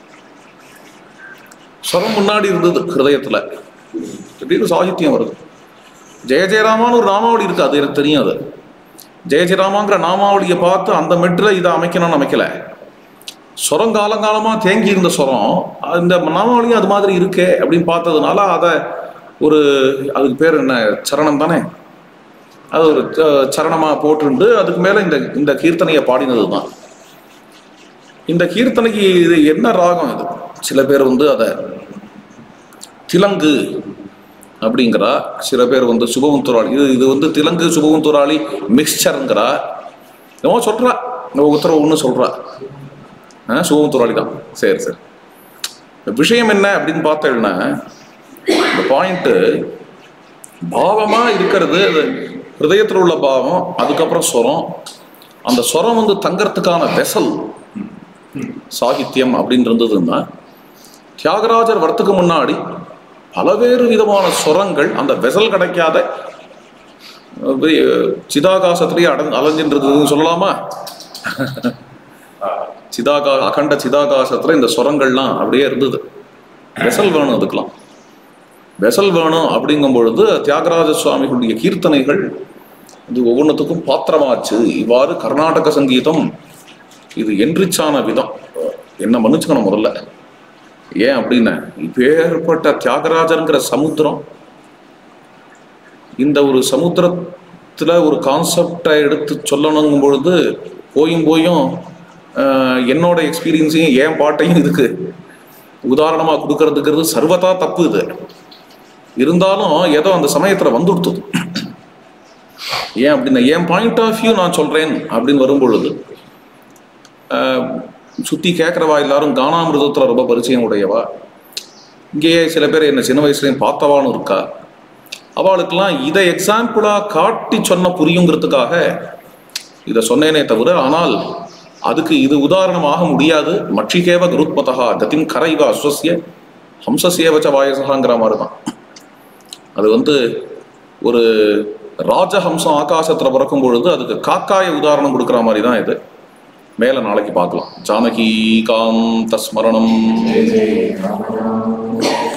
ஸ்வரம் முன்னாடி இருந்தது ஹிருதயத்துல திடீர்னு சாகித்யம் வருது ஜெய ஜெயராமான்னு ஒரு நாமாவளி இருக்கு அது எனக்கு தெரியும் அது ஜெய ஜெயராமாங்கிற நாமாவளியை பார்த்து அந்த மெட்டில் இதை அமைக்கணும்னு அமைக்கல ஸ்வரம் காலங்காலமா தேங்கி இருந்த ஸ்வரம் இந்த நாமாவளியும் அது மாதிரி இருக்கே அப்படின்னு பார்த்ததுனால அதை ஒரு அதுக்கு பேர் என்ன சரணம் தானே அது ஒரு ச- சரணமா போட்டுண்டு அதுக்கு மேல இந்த இந்த கீர்த்தனையை பாடினது தான் இந்த கீர்த்தனைக்கு இது என்ன ராகம் இது சில பேர் வந்து அதை திலங்கு அப்படிங்கிறா சில பேர் வந்து சுபவந்துராளி இது இது வந்து திலங்கு சுபவந்துராளி மிக்சருங்கிறா என்னமோ சொல்றா நம்ம உத்தரவு ஒன்று சொல்றா ஆ சுபவந்துராளி தான் சரி சரி இந்த விஷயம் என்ன அப்படின்னு பார்த்தேன்னா இந்த பாயிண்ட்டு பாவமா இருக்கிறது அது ஹிருதயத்தில் உள்ள பாவம் அதுக்கப்புறம் ஸ்வரம் அந்த ஸ்வரம் வந்து தங்கறதுக்கான வெசல் சாகித்யம் அப்படின்னு இருந்ததுன்னா தியாகராஜர் வரத்துக்கு முன்னாடி பலவேறு விதமான சுரங்கள் அந்த வெசல் கிடைக்காத அஹ், வி- சிதாகாசத்திலேயே அட அலைஞ்சிட்டு இருந்ததுன்னு சொல்லலாமா சிதாகா அகண்ட சிதாகாசத்துல இந்த சுரங்கள்லாம் அப்படியே இருந்தது வெசல் வேணும் அதுக்கெல்லாம் வெசல் வேணும் அப்படிங்கும் பொழுது தியாகராஜ சுவாமிகளுடைய கீர்த்தனைகள் இது ஒவ்வொன்றுத்துக்கும் பாத்திரமாச்சு இவ்வாறு கர்நாடக சங்கீதம் இது என்றிச்சான விதம் என்ன மன்னிச்சுக்கணும் முதல்ல ஏன் அப்படின்னா இப்பேற்பட்ட தியாகராஜருங்கிற சமுத்திரம் இந்த ஒரு சமுத்திரத்துல ஒரு கான்செப்டை எடுத்து சொல்லணுங்கும் பொழுது போயும் போயும் ஆஹ், என்னோட எக்ஸ்பீரியன்ஸையும் என் பாட்டையும் இதுக்கு உதாரணமாக கொடுக்கறதுங்கிறது சர்வதா தப்பு இது இருந்தாலும் ஏதோ அந்த சமயத்தில் வந்துடுத்துது ஏன் அப்படின்னா என் பாயிண்ட் ஆஃப் வியூ நான் சொல்றேன் அப்படின்னு வரும்பொழுது ஆஹ், சுத்தி கேட்குறவா எல்லாரும் கானாமிருதத்தில் ரொம்ப பரிச்சயம் உடையவா இங்கேயே சில பேர் என்ன சின்ன வயசுலேயும் பார்த்தவான்னு இருக்கா அவளுக்கெல்லாம் இதை எக்ஸாம்பிளாக காட்டி சொன்ன புரியுங்கிறதுக்காக இதை சொன்னேனே தவிர ஆனால் அதுக்கு இது உதாரணமாக முடியாது மட்சிகேவ குருத்மதா கதிம் கரைவ அஸ்வசிய ஹம்சசேவச்ச வாயசகாங்கிற மாதிரி தான் அது வந்து ஒரு ராஜஹம்சம் ஆகாசத்துல பிறக்கும் பொழுது அதுக்கு காக்காய உதாரணம் கொடுக்குற மாதிரி தான் இது மேல நாளைக்கு பார்க்கலாம் ஜானகி காந்த ஸ்மரணம் जय जय राम राम